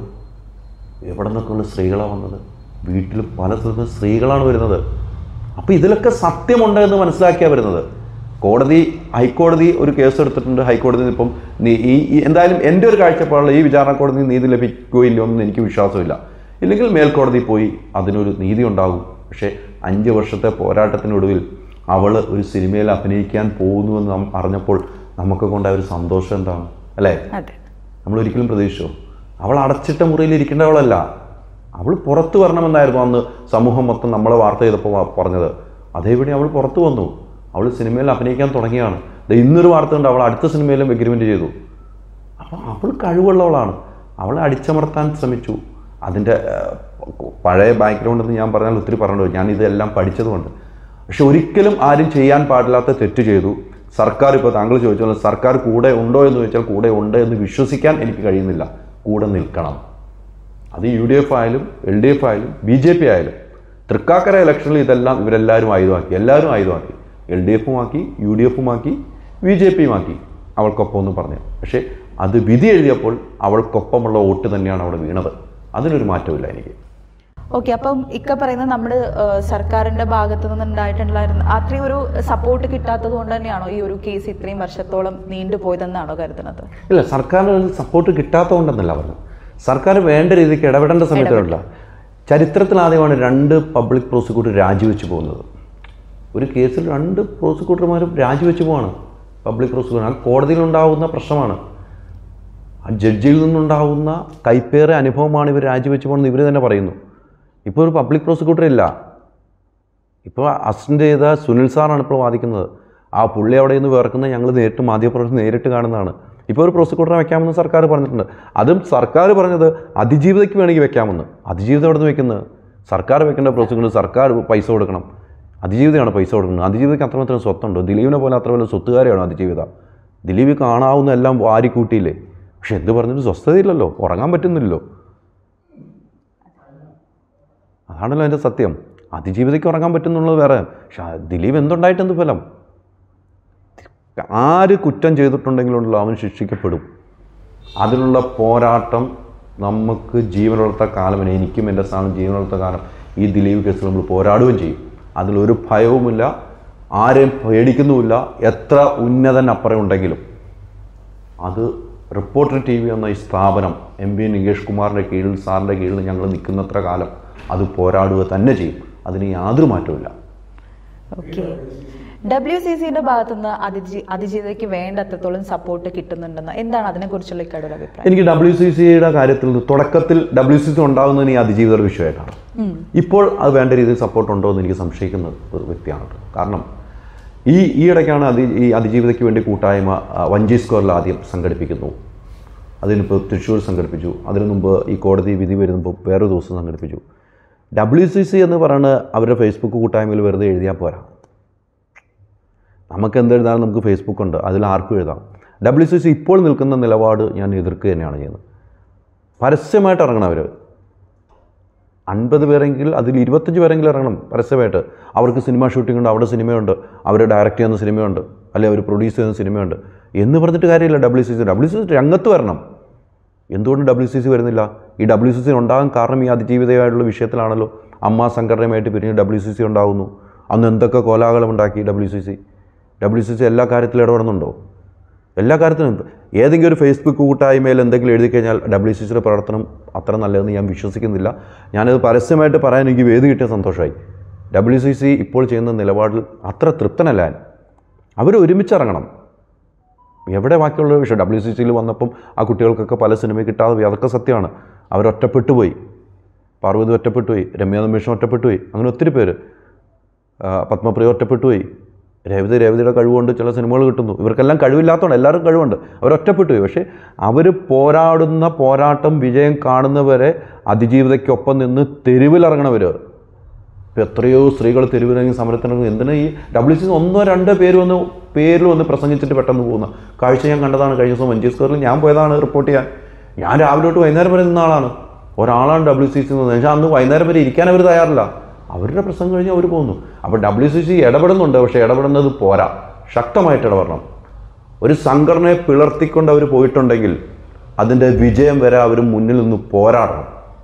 എവിടെ നിന്നൊക്കെയുള്ള സ്ത്രീകളാണ് വന്നത് വീട്ടിൽ പല സ്ഥലത്തും സ്ത്രീകളാണ് വരുന്നത് അപ്പോൾ ഇതിലൊക്കെ സത്യമുണ്ട് എന്ന് മനസ്സിലാക്കിയാണ് വരുന്നത് കോടതി ഹൈക്കോടതി ഒരു കേസ് എടുത്തിട്ടുണ്ട് ഹൈക്കോടതി ഇപ്പം നീ- ഈ ഈ- എന്തായാലും എൻ്റെ ഒരു കാഴ്ചപ്പാടുള്ള ഈ വിചാരണ കോടതി നീതി ലഭിക്കുകയോ ഇല്ലയോ എന്ന് എനിക്ക് വിശ്വാസമില്ല ഇല്ലെങ്കിൽ മേൽക്കോടതി പോയി അതിനൊരു നീതി ഉണ്ടാകും പക്ഷേ അഞ്ച് വർഷത്തെ പോരാട്ടത്തിനൊടുവിൽ അവൾ ഒരു സിനിമയിൽ അഭിനയിക്കാൻ പോകുന്നുവെന്ന് നാം അറിഞ്ഞപ്പോൾ നമുക്ക് കൊണ്ടായ ഒരു സന്തോഷം എന്താണ് അല്ലേ അതെ നമ്മൾ ഒരിക്കലും പ്രതീക്ഷിച്ചോ അവൾ അടച്ചിട്ട മുറിയിൽ ഇരിക്കേണ്ടവളല്ല അവൾ പുറത്ത് വരണമെന്നായിരുന്നു അന്ന് സമൂഹം മൊത്തം നമ്മളെ വാർത്ത ചെയ്തപ്പോൾ വ- പറഞ്ഞത് അതേപടി അവൾ പുറത്ത് വന്നു അവൾ സിനിമയിൽ അഭിനയിക്കാൻ തുടങ്ങിയാണ് ദേ ഇന്നൊരു വാർത്ത ഉണ്ട് അവൾ അടുത്ത സിനിമയിലും എഗ്രിമെൻ്റ് ചെയ്തു അപ്പോൾ അവൾ കഴിവുള്ളവളാണ് അവളെ അടിച്ചമർത്താൻ ശ്രമിച്ചു അതിൻ്റെ ഏഹ്, പഴയ ബാക്ക്ഗ്രൗണ്ട് എന്ന് ഞാൻ പറഞ്ഞാൽ ഒത്തിരി പറഞ്ഞിട്ടുണ്ട് ഞാൻ ഇതെല്ലാം പഠിച്ചതുകൊണ്ട് പക്ഷെ ഒരിക്കലും ആരും ചെയ്യാൻ പാടില്ലാത്ത തെറ്റ് ചെയ്തു സർക്കാർ ഇപ്പോൾ താങ്കൾ ചോദിച്ച പോലെ സർക്കാർ കൂടെ ഉണ്ടോ എന്ന് ചോദിച്ചാൽ കൂടെ ഉണ്ട് എന്ന് വിശ്വസിക്കാൻ എനിക്ക് കഴിയുന്നില്ല കൂടെ നിൽക്കണം അത് യു ഡി എഫ് ആയാലും എൽ ഡി എഫ് ആയാലും ബി ജെ പി ആയാലും തൃക്കാക്കര ഇലക്ഷനിൽ ഇതെല്ലാം ഇവരെല്ലാവരും ആയുധമാക്കി എല്ലാവരും ആയുധമാക്കി എൽ ഡി എഫും ആക്കി യു ഡി എഫും ആക്കി ബി ജെ പിയും ആക്കി അവൾക്കൊപ്പം എന്ന് പറഞ്ഞു പക്ഷേ അത് വിധി എഴുതിയപ്പോൾ അവൾക്കൊപ്പമുള്ള വോട്ട് തന്നെയാണ് അവിടെ വീണത് അതിനൊരു മാറ്റമില്ല എനിക്ക് ഓക്കെ അപ്പം ഇക്ക പറയുന്നത് നമ്മുടെ ഏഹ്, സർക്കാരിന്റെ ഭാഗത്ത് നിന്നുണ്ടായിട്ടുണ്ടായിരുന്ന അത്രയും ഒരു സപ്പോർട്ട് കിട്ടാത്തത് കൊണ്ട് തന്നെയാണോ ഈ ഒരു കേസ് ഇത്രയും വർഷത്തോളം നീണ്ടുപോയതെന്നാണോ കരുതുന്നത് ഇല്ല സർക്കാരിന് സപ്പോർട്ട് കിട്ടാത്തതുകൊണ്ടെന്നല്ല പറഞ്ഞു സർക്കാർ വേണ്ട രീതിക്ക് ഇടപെടേണ്ട സമയത്തുള്ള ചരിത്രത്തിൽ ആദ്യമാണ് രണ്ട് പബ്ലിക് പ്രോസിക്യൂട്ടർ രാജിവെച്ച് പോകുന്നത് ഒരു കേസിൽ രണ്ട് പ്രോസിക്യൂട്ടർമാരും രാജിവെച്ച് പോവാണ് പബ്ലിക് പ്രോസിക്യൂട്ടർ ആ കോടതിയിലുണ്ടാവുന്ന പ്രശ്നമാണ് ആ ജഡ്ജിയിൽ നിന്നുണ്ടാവുന്ന കൈപ്പേറെ അനുഭവമാണ് ഇവർ രാജിവെച്ച് പോകുന്നത് ഇവർ തന്നെ പറയുന്നു ഇപ്പോൾ ഒരു പബ്ലിക് പ്രോസിക്യൂട്ടർ ഇല്ല ഇപ്പോൾ അസിസ്റ്റൻ്റ് ചെയ്ത സുനിൽ സാറാണ് ഇപ്പോൾ വാദിക്കുന്നത് ആ പുള്ളി അവിടെ നിന്ന് വേർക്കുന്നത് ഞങ്ങൾ നേരിട്ട് മാധ്യമപ്രവർത്തനം നേരിട്ട് കാണുന്നതാണ് ഇപ്പോൾ ഒരു പ്രോസിക്യൂട്ടറെ വെക്കാമെന്ന് സർക്കാർ പറഞ്ഞിട്ടുണ്ട് അതും സർക്കാർ പറഞ്ഞത് അതിജീവിതയ്ക്ക് വേണമെങ്കിൽ വെക്കാമെന്ന് അതിജീവിതം എവിടെ നിന്ന് വെക്കുന്നത് സർക്കാർ വെക്കേണ്ട പ്രോസിക്യൂട്ടർ സർക്കാർ പൈസ കൊടുക്കണം അതിജീവിതമാണ് പൈസ കൊടുക്കുന്നത് അതിജീവിതയ്ക്ക് അത്രമാത്രം സ്വത്തുണ്ടോ ദിലീപിനെ പോലെ അത്ര വലിയ സ്വത്തുകാരെയാണോ അതിജീവിത ദിലീപ് കാണാവുന്ന എല്ലാം വാരിക്കൂട്ടിയില്ലേ പക്ഷെ എന്ത് പറഞ്ഞിട്ട് സ്വസ്ഥതയില്ലല്ലോ ഉറങ്ങാൻ പറ്റുന്നില്ലല്ലോ അതാണല്ലോ എൻ്റെ സത്യം അതിജീവിതയ്ക്ക് ഉറങ്ങാൻ പറ്റുന്നുള്ളത് വേറെ പക്ഷെ ആ ദിലീപ് എന്തുണ്ടായിട്ട് എന്ത് ഫലം ആര് കുറ്റം ചെയ്തിട്ടുണ്ടെങ്കിലുണ്ടല്ലോ അവൻ ശിക്ഷിക്കപ്പെടും അതിനുള്ള പോരാട്ടം നമുക്ക് ജീവനുള്ളത്ത കാലം വരെ എനിക്കും എൻ്റെ സ്ഥാനം ജീവനുള്ളത്ത കാലം ഈ ദിലീപ് കേസിൽ നമ്മൾ പോരാടുകയും ചെയ്യും അതിലൊരു ഭയവുമില്ല ആരെയും പേടിക്കുന്നുമില്ല എത്ര ഉന്നതൻ അപ്പുറം ഉണ്ടെങ്കിലും അത് റിപ്പോർട്ടർ ടി വി എന്ന ഈ സ്ഥാപനം എം പി നികേഷ് കുമാറിൻ്റെ കീഴിൽ സാറിൻ്റെ കീഴിൽ ഞങ്ങൾ നിൽക്കുന്നത്ര കാലം അത് പോരാടുക തന്നെ ചെയ്യും അതിന് യാതൊരു മാറ്റവുമില്ല ഓക്കെ ഡബ്ല്യു സി സിയുടെ ഭാഗത്തുനിന്ന് അതിജീ അതിജീവിതയ്ക്ക് വേണ്ട അത്രത്തോളം സപ്പോർട്ട് കിട്ടുന്നുണ്ടെന്ന് എന്താണ് അതിനെക്കുറിച്ചുള്ള ഇക്കയുടെ ഒരു അഭിപ്രായം എനിക്ക് ഡബ്ല്യു സി സിയുടെ കാര്യത്തിൽ തുടക്കത്തിൽ ഡബ്ല്യു സി സി ഉണ്ടാകുന്നതിന് ഈ അതിജീവിതർ വിഷയമായിട്ടാണ് ഇപ്പോൾ അത് വേണ്ട രീതിയിൽ സപ്പോർട്ട് ഉണ്ടോ എന്ന് എനിക്ക് സംശയിക്കുന്ന ഒരു വ്യക്തിയാണ് കേട്ടോ. കാരണം ഈ ഈ ഇടയ്ക്കാണ് അതി ഈ അതിജീവിതയ്ക്ക് വേണ്ടി കൂട്ടായ്മ ആ, വഞ്ചി സ്ക്വയറിൽ ആദ്യം സംഘടിപ്പിക്കുന്നു അതിനിപ്പോൾ തൃശ്ശൂർ സംഘടിപ്പിച്ചു അതിനു മുമ്പ് ഈ കോടതി വിധി വരുമ്പോൾ വേറൊരു ദിവസം സംഘടിപ്പിച്ചു ഡബ്ല്യു സി സി എന്ന് പറയുന്ന അവരുടെ ഫേസ്ബുക്ക് കൂട്ടായ്മയിൽ വെറുതെ എഴുതിയാൽ പോരാ നമുക്ക് എന്തെഴുതാനും നമുക്ക് ഫേസ്ബുക്ക് ഉണ്ട് അതിൽ ആർക്കും എഴുതാം ഡബ്ല്യു സി സി ഇപ്പോൾ നിൽക്കുന്ന നിലപാട് ഞാൻ എതിർക്കുക തന്നെയാണ് ചെയ്യുന്നത് പരസ്യമായിട്ട് ഇറങ്ങണം അവർ അൻപത് പേരെങ്കിൽ അതിൽ ഇരുപത്തഞ്ച് പേരെങ്കിലും ഇറങ്ങണം പരസ്യമായിട്ട് അവർക്ക് സിനിമ ഷൂട്ടിംഗ് ഉണ്ട് അവിടെ സിനിമയുണ്ട് അവർ ഡയറക്റ്റ് ചെയ്യുന്ന സിനിമയുണ്ട് അല്ലെങ്കിൽ അവർ പ്രൊഡ്യൂസ് ചെയ്യുന്ന സിനിമയുണ്ട് എന്ന് പറഞ്ഞിട്ട് കാര്യമില്ല W C C W C C രംഗത്ത് വരണം എന്തുകൊണ്ട് ഡബ്ല്യു സി സി വരുന്നില്ല ഈ ഡബ്ല്യു സി സി ഉണ്ടാകാൻ കാരണം ഈ അതിജീവിതമായിട്ടുള്ള വിഷയത്തിലാണല്ലോ അമ്മ സംഘടനയുമായിട്ട് പിരിഞ്ഞ് ഡബ്ല്യു സി സി ഉണ്ടാകുന്നു അന്ന് എന്തൊക്കെ കോലാഹലം ഉണ്ടാക്കി W C C W C C എല്ലാ കാര്യത്തിലും ഇടപെടുന്നുണ്ടോ എല്ലാ കാര്യത്തിലും ഏതെങ്കിലും ഒരു ഫേസ്ബുക്ക് കൂട്ടായ്മയിൽ എന്തെങ്കിലും എഴുതി കഴിഞ്ഞാൽ ഡബ്ല്യു സി സിയുടെ പ്രവർത്തനം അത്ര നല്ലതെന്ന് ഞാൻ വിശ്വസിക്കുന്നില്ല ഞാനത് പരസ്യമായിട്ട് പറയാൻ എനിക്ക് വേദി കിട്ടിയ സന്തോഷമായി ഡബ്ല്യു സി സി ഇപ്പോൾ ചെയ്യുന്ന നിലപാടിൽ അത്ര തൃപ്തനല്ല ഞാൻ അവർ ഒരുമിച്ചിറങ്ങണം എവിടെ ബാക്കിയുള്ള വിഷയം ഡബ്ല്യു സി സിയിൽ വന്നപ്പം ആ കുട്ടികൾക്കൊക്കെ പല സിനിമ കിട്ടാതെ പോയി അതൊക്കെ സത്യമാണ് അവരൊറ്റപ്പെട്ടു പോയി പാർവതി ഒറ്റപ്പെട്ടു പോയി രമ്യ നിമിഷം ഒറ്റപ്പെട്ടു പോയി അങ്ങനെ ഒത്തിരി പേര് ആ, പത്മപ്രിയ ഒറ്റപ്പെട്ടു പോയി രേവതി രേവതിയുടെ കഴിവുകൊണ്ട് ചില സിനിമകൾ കിട്ടുന്നു ഇവർക്കെല്ലാം കഴിവില്ലാത്തതുകൊണ്ട് എല്ലാവരും കഴിവുണ്ട് അവരൊറ്റപ്പെട്ടു പോയി പക്ഷേ അവർ പോരാടുന്ന പോരാട്ടം വിജയം കാണുന്നവരെ അതിജീവിതയ്ക്കൊപ്പം നിന്ന് തെരുവിലിറങ്ങണവർ ഇപ്പോൾ എത്രയോ സ്ത്രീകൾ തെരുവിലിറങ്ങി സമരത്തിനിറങ്ങി എന്തിനാ ഈ ഡബ്ല്യു സി ഒന്നോ രണ്ടോ പേര് വന്ന് പേരിൽ വന്ന് പ്രസംഗിച്ചിട്ട് പെട്ടെന്ന് പോകുന്ന കാഴ്ച ഞാൻ കണ്ടതാണ് കഴിഞ്ഞ ദിവസം മഞ്ചി സ്ക്വയറിൽ ഞാൻ പോയതാണ് റിപ്പോർട്ട് ചെയ്യാൻ ഞാൻ രാവിലെ തൊട്ട് വൈകുന്നേരം വരെ നിന്ന ആളാണ് ഒരാളാണ് ഡബ്ല്യു സി സി എന്ന് പക്ഷേ അന്ന് വൈകുന്നേരം വരെ ഇരിക്കാൻ അവർ തയ്യാറില്ല അവരുടെ പ്രസംഗം കഴിഞ്ഞ് അവർ പോകുന്നു അപ്പോൾ ഡബ്ല്യു സി സി ഇടപെടുന്നുണ്ട് പക്ഷേ ഇടപെടുന്നത് പോരാ ശക്തമായിട്ട് ഇടപെടണം ഒരു സംഘടനയെ പിളർത്തിക്കൊണ്ട് അവർ പോയിട്ടുണ്ടെങ്കിൽ അതിൻ്റെ വിജയം വരെ അവർ മുന്നിൽ നിന്ന് പോരാടണം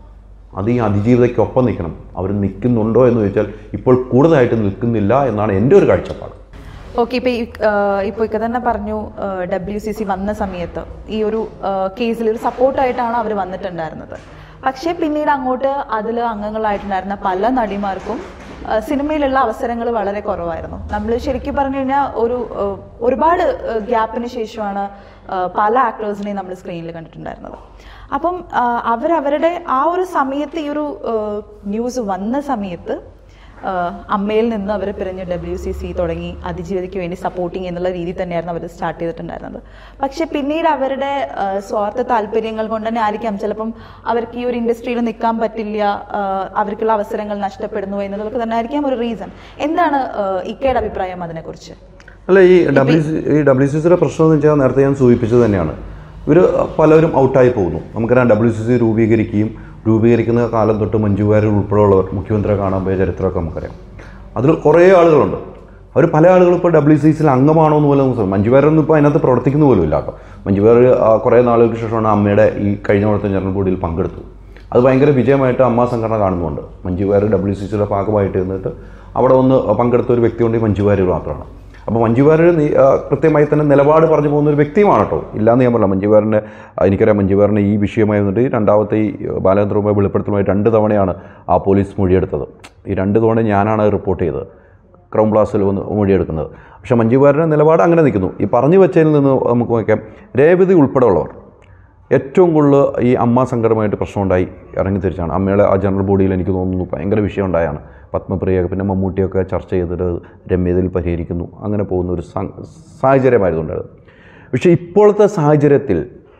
അത് ഈ അതിജീവിതയ്ക്കൊപ്പം നിൽക്കണം അവർ നിൽക്കുന്നുണ്ടോ എന്ന് ചോദിച്ചാൽ ഇപ്പോൾ കൂടുതലായിട്ട് നിൽക്കുന്നില്ല എന്നാണ് എൻ്റെ ഒരു കാഴ്ചപ്പാട് ഓക്കെ ഇപ്പൊ ഈ, ആ, ഇപ്പൊ ഇക്ക തന്നെ പറഞ്ഞു ഡബ്ല്യു സി സി വന്ന സമയത്ത് ഈ ഒരു കേസിൽ ഒരു സപ്പോർട്ടായിട്ടാണ് അവർ വന്നിട്ടുണ്ടായിരുന്നത് പക്ഷേ പിന്നീട് അങ്ങോട്ട് അതിൽ അംഗങ്ങളായിട്ടുണ്ടായിരുന്ന പല നടിമാർക്കും ആ, സിനിമയിലുള്ള അവസരങ്ങൾ വളരെ കുറവായിരുന്നു നമ്മൾ ശരിക്കും പറഞ്ഞു കഴിഞ്ഞാൽ ഒരു ആ, ഒരുപാട് ഗ്യാപ്പിന് ശേഷമാണ് ആ, പല ആക്ടേഴ്സിനെയും നമ്മൾ സ്ക്രീനിൽ കണ്ടിട്ടുണ്ടായിരുന്നത് അപ്പം ആ, അവരവരുടെ ആ ഒരു സമയത്ത് ഈ ഒരു ന്യൂസ് വന്ന സമയത്ത് ആഹ് അമ്മയിൽ നിന്ന് അവർ പിരിഞ്ഞ് ഡബ്ല്യു സി സി തുടങ്ങി അതിജീവിതയ്ക്ക് വേണ്ടി സപ്പോർട്ടിങ് എന്നുള്ള രീതിയിൽ തന്നെയായിരുന്നു അവർ സ്റ്റാർട്ട് ചെയ്തിട്ടുണ്ടായിരുന്നത് പക്ഷെ പിന്നീട് അവരുടെ ആഹ് സ്വാർത്ഥ താല്പര്യങ്ങൾ കൊണ്ട് തന്നെ ആയിരിക്കാം ചിലപ്പം അവർക്ക് ഈ ഒരു ഇൻഡസ്ട്രിയിൽ നിൽക്കാൻ പറ്റില്ല ആഹ് അവർക്കുള്ള അവസരങ്ങൾ നഷ്ടപ്പെടുന്നു എന്നതൊക്കെ തന്നെ ആയിരിക്കാം ഒരു റീസൺ എന്താണ് ആഹ് ഇക്കയുടെ അഭിപ്രായം അതിനെക്കുറിച്ച് അല്ല ഈ ഡബ്ല്യു സി ഈ ഡബ്ല്യു സി സിയുടെ പ്രശ്നം എന്ന് വെച്ചാൽ നേരത്തെ ഞാൻ സൂചിപ്പിച്ചത് തന്നെയാണ് ഇവർ പലരും ഔട്ടായി പോകുന്നു നമുക്കറിയാം ഡബ്ല്യു സി സി രൂപീകരിക്കുകയും രൂപീകരിക്കുന്ന കാലം തൊട്ട് മഞ്ജു വാര്യർ ഉൾപ്പെടെയുള്ളവർ മുഖ്യമന്ത്രിയെ കാണാൻ പോയ ചരിത്രമൊക്കെ നമുക്കറിയാം അതിൽ കുറേ ആളുകളുണ്ട് അവർ പല ആളുകളും ഇപ്പോൾ ഡബ്ല്യു സി സിയിൽ അംഗമാണോ എന്ന് പോലും നമുക്ക് ശ്രമിക്കാം. മഞ്ജു വാര്യർ ഒന്നും ഇപ്പോൾ അതിനകത്ത് പ്രവർത്തിക്കുന്ന പോലും ഇല്ല കേട്ടോ മഞ്ജു വാര്യർ ആ, കുറേ നാളുകൾക്ക് ശേഷമാണ് അമ്മയുടെ ഈ കഴിഞ്ഞ വർഷത്തെ ജനറൽ ബോഡിയിൽ പങ്കെടുത്തു അത് ഭയങ്കര വിജയമായിട്ട് അമ്മ സംഘടന കാണുന്നുണ്ട് മഞ്ജു വാര്യർ ഡബ്ല്യു സി സിയുടെ ഭാഗമായിട്ട് ഇരുന്നിട്ട് അവിടെ ഒന്ന് പങ്കെടുത്ത ഒരു വ്യക്തി കൊണ്ട് ഈ മഞ്ജു വാര്യർ മാത്രമാണ് അപ്പോൾ മഞ്ജു വാര്യർ നീ- ആ, കൃത്യമായി തന്നെ നിലപാട് പറഞ്ഞു പോകുന്ന ഒരു വ്യക്തിയുമാണ് കേട്ടോ ഇല്ലാന്ന് ഞാൻ പറഞ്ഞില്ല മഞ്ജു വാര്യൻ്റെ എനിക്കറിയാം മഞ്ജു വാര്യൻ്റെ ഈ വിഷയമായി വന്നിട്ട് ഈ രണ്ടാമത്തെ ഈ ബാലചന്ദ്രവുമായി വെളിപ്പെടുത്തലുമായി രണ്ട് തവണയാണ് ആ പോലീസ് മൊഴിയെടുത്തത് ഈ രണ്ട് തവണ ഞാനാണ് അത് റിപ്പോർട്ട് ചെയ്തത് ക്രൗൺ പ്ലാസിൽ വന്ന് മൊഴിയെടുക്കുന്നത് പക്ഷേ മഞ്ജു വാര്യരുടെ നിലപാട് അങ്ങനെ നിൽക്കുന്നു ഈ പറഞ്ഞു വെച്ചതിൽ നിന്ന് നമുക്ക് നോക്കാം രേവതി ഉൾപ്പെടെയുള്ളവർ ഏറ്റവും കൂടുതൽ ഈ അമ്മ സംഘടനമായിട്ട് പ്രശ്നമുണ്ടായി ഇറങ്ങി തിരിച്ചാണ് അമ്മയുടെ ആ ജനറൽ ബോഡിയിൽ എനിക്ക് തോന്നുന്നു ഭയങ്കര വിഷയം ഉണ്ടായാണ് പത്മപ്രിയ പിന്നെ മമ്മൂട്ടിയൊക്കെ ചർച്ച ചെയ്തിട്ട് രമ്യതയിൽ പരിഹരിക്കുന്നു അങ്ങനെ പോകുന്ന ഒരു സാ- സാഹചര്യമായിരുന്നു ഉണ്ടായത് പക്ഷേ ഇപ്പോഴത്തെ സാഹചര്യത്തിൽ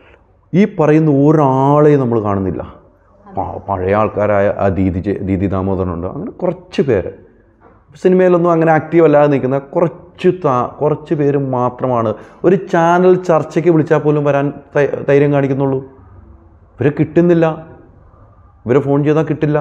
ഈ പറയുന്ന ഒരാളെയും നമ്മൾ കാണുന്നില്ല പ- പഴയ ആൾക്കാരായ ആ ദീദി ചെ- ദീദി ദാമോദരനുണ്ട് അങ്ങനെ കുറച്ച് പേര് സിനിമയിലൊന്നും അങ്ങനെ ആക്റ്റീവ് അല്ലാതെ നിൽക്കുന്ന കുറച്ച് താ കുറച്ച് പേര് മാത്രമാണ് ഒരു ചാനൽ ചർച്ചയ്ക്ക് വിളിച്ചാൽ പോലും വരാൻ ധൈ- ധൈര്യം കാണിക്കുന്നുള്ളൂ ഇവരെ കിട്ടുന്നില്ല ഇവരെ ഫോൺ ചെയ്താൽ കിട്ടില്ല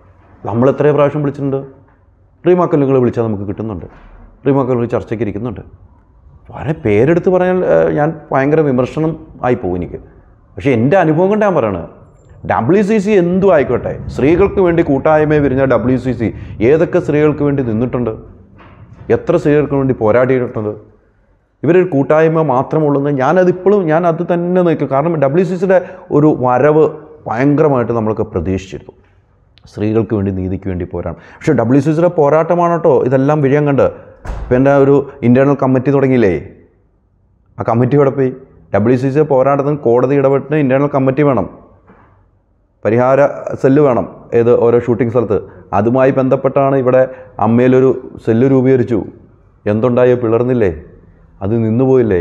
നമ്മൾ എത്രയോ പ്രാവശ്യം വിളിച്ചിട്ടുണ്ട് റീമാക്കല്ലുകൾ വിളിച്ചാൽ നമുക്ക് കിട്ടുന്നുണ്ട് റീമാക്കല്ലുകൾ ചർച്ചയ്ക്ക് ഇരിക്കുന്നുണ്ട് വളരെ പേരെടുത്ത് പറഞ്ഞാൽ ഏഹ്, ഞാൻ ഭയങ്കര വിമർശനം ആയി പോകും എനിക്ക് പക്ഷേ എൻ്റെ അനുഭവം കൊണ്ട് ഞാൻ പറയണത് ഡബ്ല്യു സി സി എന്തും ആയിക്കോട്ടെ സ്ത്രീകൾക്ക് വേണ്ടി കൂട്ടായ്മ വിരിഞ്ഞ ഡബ്ല്യു സി സി ഏതൊക്കെ സ്ത്രീകൾക്ക് വേണ്ടി നിന്നിട്ടുണ്ട് എത്ര സ്ത്രീകൾക്ക് വേണ്ടി പോരാടിയിട്ടുണ്ട് ഇവരൊരു കൂട്ടായ്മ മാത്രമുള്ളെന്ന് ഞാനതിപ്പോഴും ഞാൻ അത് തന്നെ നിൽക്കും കാരണം ഡബ്ല്യു സി സിയുടെ ഒരു വരവ് ഭയങ്കരമായിട്ട് നമ്മളൊക്കെ പ്രതീക്ഷിച്ചിരുന്നു സ്ത്രീകൾക്ക് വേണ്ടി നീതിക്ക് വേണ്ടി പോരാടണം പക്ഷേ ഡബ്ല്യു സി സിയുടെ പോരാട്ടമാണ് കേട്ടോ ഇതെല്ലാം വിജയം കണ്ട് ഇപ്പം എൻ്റെ ഒരു ഇൻറ്റേർണൽ കമ്മിറ്റി തുടങ്ങിയില്ലേ ആ കമ്മിറ്റി ഇവിടെ പോയി ഡബ്ല്യു സി സി പോരാട്ടത്തിന് കോടതി ഇടപെട്ടിന് ഇൻറ്റേർണൽ കമ്മിറ്റി വേണം പരിഹാര സെല്ല് വേണം ഏത് ഓരോ ഷൂട്ടിംഗ് സ്ഥലത്ത് അതുമായി ബന്ധപ്പെട്ടാണ് ഇവിടെ അമ്മയിലൊരു സെല്ല് രൂപീകരിച്ചു എന്തുണ്ടായോ പിളർന്നില്ലേ അത് നിന്നുപോയില്ലേ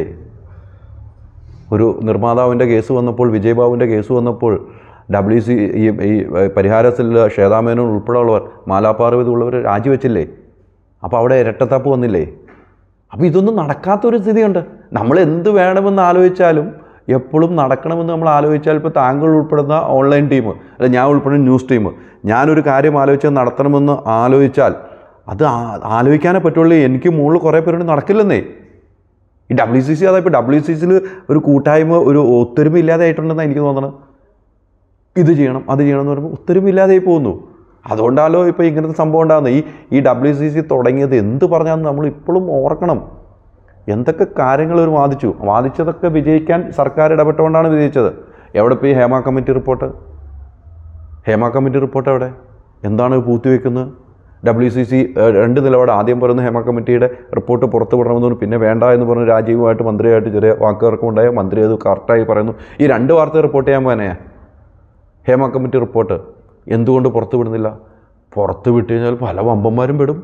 ഒരു നിർമ്മാതാവിൻ്റെ കേസ് വന്നപ്പോൾ വിജയബാബുവിൻ്റെ കേസ് വന്നപ്പോൾ ഡബ്ല്യു സി ഈ ഈ പരിഹാര സെല്ല് ശ്വേതാമേനോൻ ഉൾപ്പെടെയുള്ളവർ മാലാപാർവതി ഉള്ളവർ രാജിവെച്ചില്ലേ അപ്പോൾ അവിടെ ഇരട്ടത്താപ്പ് വന്നില്ലേ അപ്പോൾ ഇതൊന്നും നടക്കാത്തൊരു സ്ഥിതിയുണ്ട് നമ്മൾ എന്ത് വേണമെന്ന് ആലോചിച്ചാലും എപ്പോഴും നടക്കണമെന്ന് നമ്മൾ ആലോചിച്ചാൽ ഇപ്പോൾ താങ്കൾ ഉൾപ്പെടുന്ന ഓൺലൈൻ ടീം അല്ല ഞാൻ ഉൾപ്പെടുന്ന ന്യൂസ് ടീം ഞാനൊരു കാര്യം ആലോചിച്ച് നടത്തണമെന്ന് ആലോചിച്ചാൽ അത് ആ- ആലോചിക്കാനേ പറ്റുള്ളൂ എനിക്ക് മുകളിൽ കുറേ പേരുണ്ട് നടക്കില്ലെന്നേ ഈ ഡബ്ല്യു സി സി അതായത് ഇപ്പോൾ ഡബ്ല്യു സി സിയിൽ ഒരു കൂട്ടായ്മ ഒരു ഒത്തൊരുമ ഇല്ലാതെ ആയിട്ടുണ്ടെന്നാണ് എനിക്ക് തോന്നണം ഇത് ചെയ്യണം അത് ചെയ്യണം എന്ന് പറയുമ്പോൾ ഒത്തൊരുമ ഇല്ലാതെ പോകുന്നു അതുകൊണ്ടാലോ ഇപ്പോൾ ഇങ്ങനത്തെ സംഭവം ഉണ്ടാകുന്നത് ഈ ഈ ഡബ്ല്യു സി സി തുടങ്ങിയത് എന്ത് പറഞ്ഞാലും നമ്മൾ ഇപ്പോഴും ഓർക്കണം എന്തൊക്കെ കാര്യങ്ങൾ ഒരു വാദിച്ചു വാദിച്ചതൊക്കെ വിജയിക്കാൻ സർക്കാർ ഇടപെട്ടുകൊണ്ടാണ് വിജയിച്ചത് എവിടെ പോയി Hema committee report Hema committee report എവിടെ എന്താണ് പൂത്തിവെക്കുന്നത് ഡബ്ല്യു സി സി രണ്ട് നിലപാട് ആദ്യം പറയുന്ന ഹേമ കമ്മിറ്റിയുടെ റിപ്പോർട്ട് പുറത്തു വിടണമെന്ന് പറഞ്ഞു പിന്നെ വേണ്ട എന്ന് പറഞ്ഞ് രാജീവുമായിട്ട് മന്ത്രിയായിട്ട് ചെറിയ വാക്കുകൾക്കുണ്ടായ മന്ത്രി അത് കറക്റ്റായി പറയുന്നു ഈ രണ്ട് വാർത്ത റിപ്പോർട്ട് ചെയ്യാൻ പോകാനെയാ ഹേമ കമ്മിറ്റി റിപ്പോർട്ട് എന്തുകൊണ്ട് പുറത്തു വിടുന്നില്ല പുറത്ത് വിട്ട് കഴിഞ്ഞാൽ പല വമ്പന്മാരും പെടും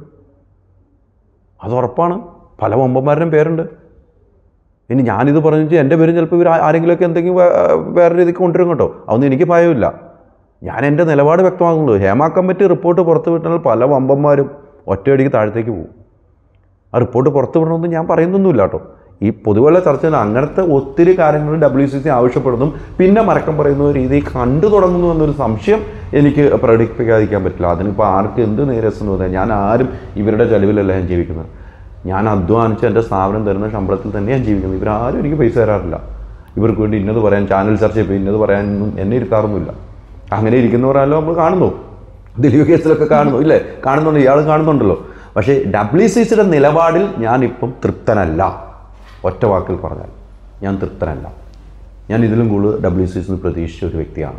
അത് ഉറപ്പാണ് പല വമ്പന്മാരുടെയും പേരുണ്ട് ഇനി ഞാനിത് പറഞ്ഞു വെച്ചാൽ എൻ്റെ പേരും ചിലപ്പോൾ ഇവർ ആ- ആരെങ്കിലുമൊക്കെ എന്തെങ്കിലും വേ- വേറെ രീതിക്ക് കൊണ്ടുവരും കേട്ടോ അതൊന്നും എനിക്ക് ഭയമില്ല ഞാൻ എൻ്റെ നിലപാട് വ്യക്തമാക്കുന്നുള്ളൂ ഹേമ കമ്മിറ്റി റിപ്പോർട്ട് പുറത്തു വിട്ടാൽ പല വമ്പന്മാരും ഒറ്റയടിക്ക് താഴത്തേക്ക് പോകും ആ റിപ്പോർട്ട് പുറത്തു വിടണമെന്ന് ഞാൻ പറയുന്നൊന്നുമില്ല കേട്ടോ ഈ പൊതുവെയുള്ള ചർച്ചയിൽ അങ്ങനത്തെ ഒത്തിരി കാര്യങ്ങൾ ഡബ്ല്യു സി സി ആവശ്യപ്പെടുന്നു പിന്നെ മറക്കം പറയുന്ന ഒരു രീതി കണ്ടു തുടങ്ങുന്നു എന്നൊരു സംശയം എനിക്ക് പ്രകടിപ്പിക്കാതിരിക്കാൻ പറ്റില്ല അതിനിപ്പോൾ ആർക്ക് എന്ത് നേരസം എന്ന് പറഞ്ഞാൽ ഞാൻ ആരും ഇവരുടെ ചെലവിലല്ല ഞാൻ ജീവിക്കുന്നത് ഞാൻ അധ്വാനിച്ച് എൻ്റെ സ്ഥാപനം തരുന്ന ശമ്പളത്തിൽ തന്നെ ഞാൻ ജീവിക്കുന്നത് ഇവരാരും എനിക്ക് പൈസ തരാറില്ല ഇവർക്ക് വേണ്ടി ഇന്നത് പറയാൻ ചാനൽ ചർച്ച ചെയ്യും ഇന്നത് പറയാനൊന്നും എന്നെ ഇരുത്താറൊന്നുമില്ല അങ്ങനെ ഇരിക്കുന്നവരല്ലോ നമ്മൾ കാണുന്നു ദിലീപ് കേസിലൊക്കെ കാണുന്നു ഇല്ലേ കാണുന്നുണ്ട് ഇയാൾ കാണുന്നുണ്ടല്ലോ പക്ഷേ ഡബ്ല്യു സി സിയുടെ നിലപാടിൽ ഞാനിപ്പം തൃപ്തനല്ല ഒറ്റ വാക്കിൽ പറഞ്ഞാൽ ഞാൻ തൃപ്തനല്ല ഞാൻ ഇതിലും കൂടുതൽ ഡബ്ല്യു സി സിന്ന് പ്രതീക്ഷിച്ച ഒരു വ്യക്തിയാണ്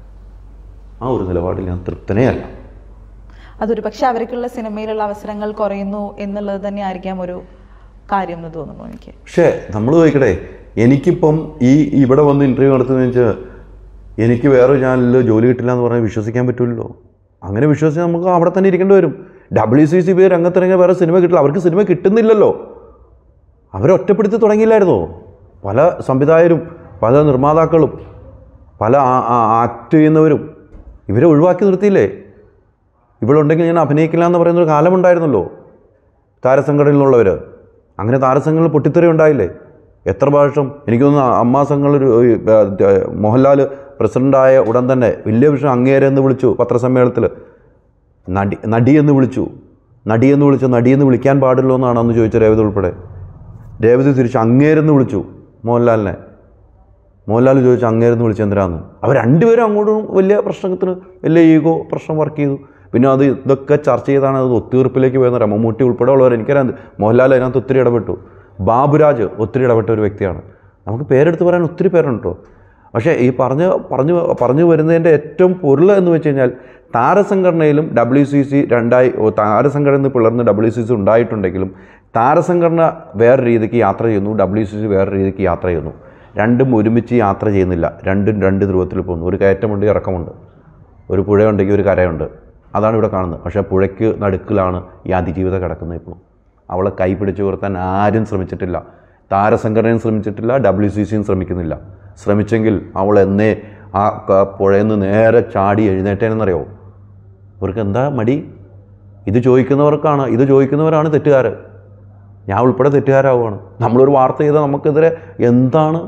ആ ഒരു നിലപാടിൽ ഞാൻ തൃപ്തനേ അല്ല അതൊരു പക്ഷെ അവർക്കുള്ള സിനിമയിലുള്ള അവസരങ്ങൾ കുറയുന്നു എന്നുള്ളത് തന്നെ ആയിരിക്കാം ഒരു കാര്യം എന്ന് തോന്നുന്നു എനിക്ക് പക്ഷേ നമ്മൾ ചോദിക്കട്ടെ എനിക്കിപ്പം ഈ ഇവിടെ വന്ന് ഇൻ്റർവ്യൂ നടത്തുന്നതെന്ന് വെച്ചാൽ എനിക്ക് വേറെ ചാനലിൽ ജോലി കിട്ടില്ല എന്ന് പറഞ്ഞാൽ വിശ്വസിക്കാൻ പറ്റില്ലല്ലോ അങ്ങനെ വിശ്വസിച്ച് നമുക്ക് അവിടെ തന്നെ ഇരിക്കേണ്ടി വരും ഡബ്ല്യു സി സി പി രംഗത്തിറങ്ങിയ വേറെ സിനിമ കിട്ടില്ല അവർക്ക് സിനിമ കിട്ടുന്നില്ലല്ലോ അവരെ ഒറ്റപ്പെടുത്തി തുടങ്ങിയില്ലായിരുന്നോ പല സംവിധായകരും പല നിർമ്മാതാക്കളും പല ആ- ആ- ആക്ട് ചെയ്യുന്നവരും ഇവരെ ഒഴിവാക്കി നിർത്തിയില്ലേ ഇവിടെ ഉണ്ടെങ്കിൽ ഞാൻ അഭിനയിക്കില്ല എന്ന് പറയുന്ന ഒരു കാലമുണ്ടായിരുന്നല്ലോ താരസംഘടനയിലുള്ളവർ അങ്ങനെ താരസംഘടനയിൽ പൊട്ടിത്തെറി ഉണ്ടായില്ലേ എത്ര പ്രാവശ്യം എനിക്ക് തോന്നുന്നു അമ്മാ സംഘങ്ങൾ മോഹൻലാൽ പ്രസിഡൻ്റായ ഉടൻ തന്നെ വലിയ വിഷയം അങ്ങേരെ എന്ന് വിളിച്ചു പത്രസമ്മേളനത്തിൽ നടി നടിയെന്ന് വിളിച്ചു നടിയെന്ന് വിളിച്ചു നടിയെന്ന് വിളിക്കാൻ പാടില്ലോ എന്നാണ് അന്ന് ചോദിച്ച രേവതി ഉൾപ്പെടെ രേവതി തിരിച്ച് അങ്ങേരെന്ന് വിളിച്ചു മോഹൻലാലിനെ മോഹൻലാൽ ചോദിച്ചു അങ്ങേരെന്ന് വിളിച്ച് എന്തിനാന്ന് അവർ രണ്ടുപേരും അങ്ങോട്ടും വലിയ പ്രശ്നത്തിന് വലിയ ഈഗോ പ്രശ്നം വർക്ക് ചെയ്തു പിന്നെ അത് ഇതൊക്കെ ചർച്ച ചെയ്താണ് അത് ഒത്തീർപ്പിലേക്ക് പോയെന്ന് പറയാം മമ്മൂട്ടി ഉൾപ്പെടെ ഉള്ളവർ എനിക്കറിയാം മോഹൻലാൽ അതിനകത്ത് ഒത്തിരി ഇടപെട്ടു ബാബുരാജ് ഒത്തിരി ഇടപെട്ട ഒരു വ്യക്തിയാണ് നമുക്ക് പേരെടുത്ത് പറയാൻ ഒത്തിരി പേരുണ്ട് കേട്ടോ പക്ഷേ ഈ പറഞ്ഞ് പറഞ്ഞു പറഞ്ഞു വരുന്നതിൻ്റെ ഏറ്റവും പൊരുൾ എന്ന് വെച്ച് കഴിഞ്ഞാൽ താരസംഘടനയിലും ഡബ്ല്യു സി സി രണ്ടായി ഓ, താരസംഘടന പിളർന്ന് ഡബ്ല്യു സി സി ഉണ്ടായിട്ടുണ്ടെങ്കിലും താരസംഘടന വേറെ രീതിക്ക് യാത്ര ചെയ്യുന്നു ഡബ്ല്യു സി സി വേറെ രീതിക്ക് യാത്ര ചെയ്യുന്നു രണ്ടും ഒരുമിച്ച് യാത്ര ചെയ്യുന്നില്ല രണ്ടും രണ്ട് ധ്രുവത്തിൽ പോകുന്നു ഒരു കയറ്റമുണ്ട് ഇറക്കമുണ്ട് ഒരു പുഴയുണ്ടെങ്കിൽ ഒരു കരയുണ്ട് അതാണ് ഇവിടെ കാണുന്നത് പക്ഷേ പുഴയ്ക്ക് നടുക്കിലാണ് ഈ അതിജീവിതം കിടക്കുന്നത് ഇപ്പോൾ അവളെ കൈ പിടിച്ചു ഉയർത്താൻ ആരും ശ്രമിച്ചിട്ടില്ല താരസംഘടനയും ശ്രമിച്ചിട്ടില്ല ഡബ്ല്യു സി സിയും ശ്രമിക്കുന്നില്ല ശ്രമിച്ചെങ്കിൽ അവൾ എന്നേ ആ ക- പുഴയിൽ നിന്ന് നേരെ ചാടി എഴുന്നേറ്റേനെന്നറിയോ ഇവർക്ക് എന്താ മടി ഇത് ചോദിക്കുന്നവർക്കാണ് ഇത് ചോദിക്കുന്നവരാണ് തെറ്റുകാർ ഞാൻ ഉൾപ്പെടെ തെറ്റുകാരാവുകയാണ് നമ്മളൊരു വാർത്ത ചെയ്താൽ നമുക്കെതിരെ എന്താണ്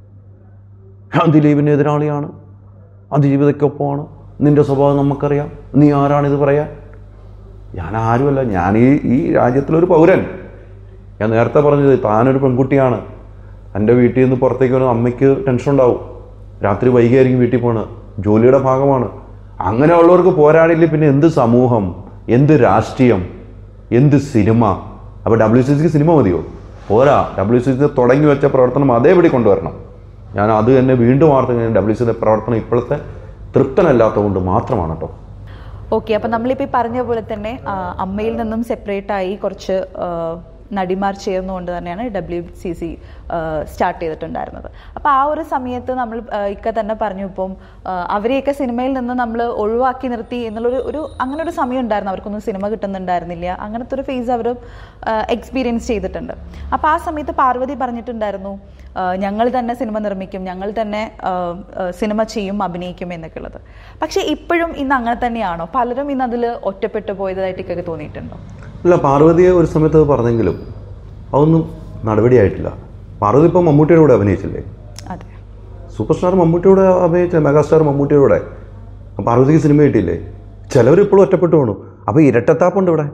ഞാൻ ദിലീപിൻ്റെ എതിരാളിയാണ് അതിജീവിതയ്ക്കൊപ്പമാണ് നിൻ്റെ സ്വഭാവം നമുക്കറിയാം നീ ആരാണിത് പറയാൻ ഞാൻ ആരുമല്ല ഞാൻ ഈ ഈ രാജ്യത്തിലൊരു പൗരൻ ഞാൻ നേരത്തെ പറഞ്ഞത് താനൊരു പെൺകുട്ടിയാണ് എൻ്റെ വീട്ടിൽ നിന്ന് പുറത്തേക്ക് വരുന്ന അമ്മയ്ക്ക് ടെൻഷൻ ഉണ്ടാവും രാത്രി വൈകിയായിരിക്കും വീട്ടിൽ പോണത് ജോലിയുടെ ഭാഗമാണ് അങ്ങനെയുള്ളവർക്ക് പോരാടില്ല പിന്നെ എന്ത് സമൂഹം എന്ത് രാഷ്ട്രീയം എന്ത് സിനിമ അപ്പോൾ ഡബ്ല്യു സി സിക്ക് സിനിമ മതിയോ പോരാ ഡബ്ല്യു സി സി തുടങ്ങി വെച്ച പ്രവർത്തനം അതേപടി കൊണ്ടുവരണം ഞാൻ അത് തന്നെ വീണ്ടും ആർത്ത് ഡബ്ല്യു സിയുടെ പ്രവർത്തനം ഇപ്പോഴത്തെ തൃപ്തനല്ലാത്തതുകൊണ്ട് മാത്രമാണ് കേട്ടോ ഓക്കെ അപ്പം നമ്മളിപ്പോൾ ഈ പറഞ്ഞ പോലെ തന്നെ ആ, അമ്മയിൽ നിന്നും സെപ്പറേറ്റ് ആയി കുറച്ച് ആ, നടിമാർ ചെയ്യുന്നതുകൊണ്ട് തന്നെയാണ് ഡബ്ല്യു സി സി സ്റ്റാർട്ട് ചെയ്തിട്ടുണ്ടായിരുന്നത് അപ്പോൾ ആ ഒരു സമയത്ത് നമ്മൾ ആ, ഇക്ക തന്നെ പറഞ്ഞു ഇപ്പം ആ, അവരെയൊക്കെ സിനിമയിൽ നിന്ന് നമ്മൾ ഒഴിവാക്കി നിർത്തി എന്നുള്ളൊരു ഒരു അങ്ങനെ ഒരു സമയം ഉണ്ടായിരുന്നു അവർക്കൊന്നും സിനിമ കിട്ടുന്നുണ്ടായിരുന്നില്ല അങ്ങനത്തെ ഒരു ഫേസ് അവർ എക്സ്പീരിയൻസ് ചെയ്തിട്ടുണ്ട് അപ്പോൾ ആ സമയത്ത് പാർവതി പറഞ്ഞിട്ടുണ്ടായിരുന്നു ആ, ഞങ്ങൾ തന്നെ സിനിമ നിർമ്മിക്കും ഞങ്ങൾ തന്നെ ആ, ആ, സിനിമ ചെയ്യും അഭിനയിക്കും എന്നൊക്കെ ഉള്ളത് പക്ഷേ ഇപ്പോഴും ഇന്ന് അങ്ങനെ തന്നെയാണോ പലരും ഇന്ന് അതിൽ ഒറ്റപ്പെട്ടു പോയതായിട്ടൊക്കെ തോന്നിയിട്ടുണ്ടോ അല്ല പാർവതിയെ ഒരു സമയത്ത് അത് പറഞ്ഞെങ്കിലും അതൊന്നും നടപടിയായിട്ടില്ല പാർവതി ഇപ്പം മമ്മൂട്ടിയുടെ കൂടെ അഭിനയിച്ചില്ലേ അതെ സൂപ്പർ സ്റ്റാർ മമ്മൂട്ടിയോടെ അഭിനയിച്ച മെഗാസ്റ്റാർ മമ്മൂട്ടിയോടെ അപ്പം പാർവതിക്ക് സിനിമ കിട്ടിയില്ലേ ചിലവർ ഇപ്പോഴും ഒറ്റപ്പെട്ടു പോണു അപ്പോൾ ഇരട്ടത്താപ്പുണ്ട് ഇവിടെ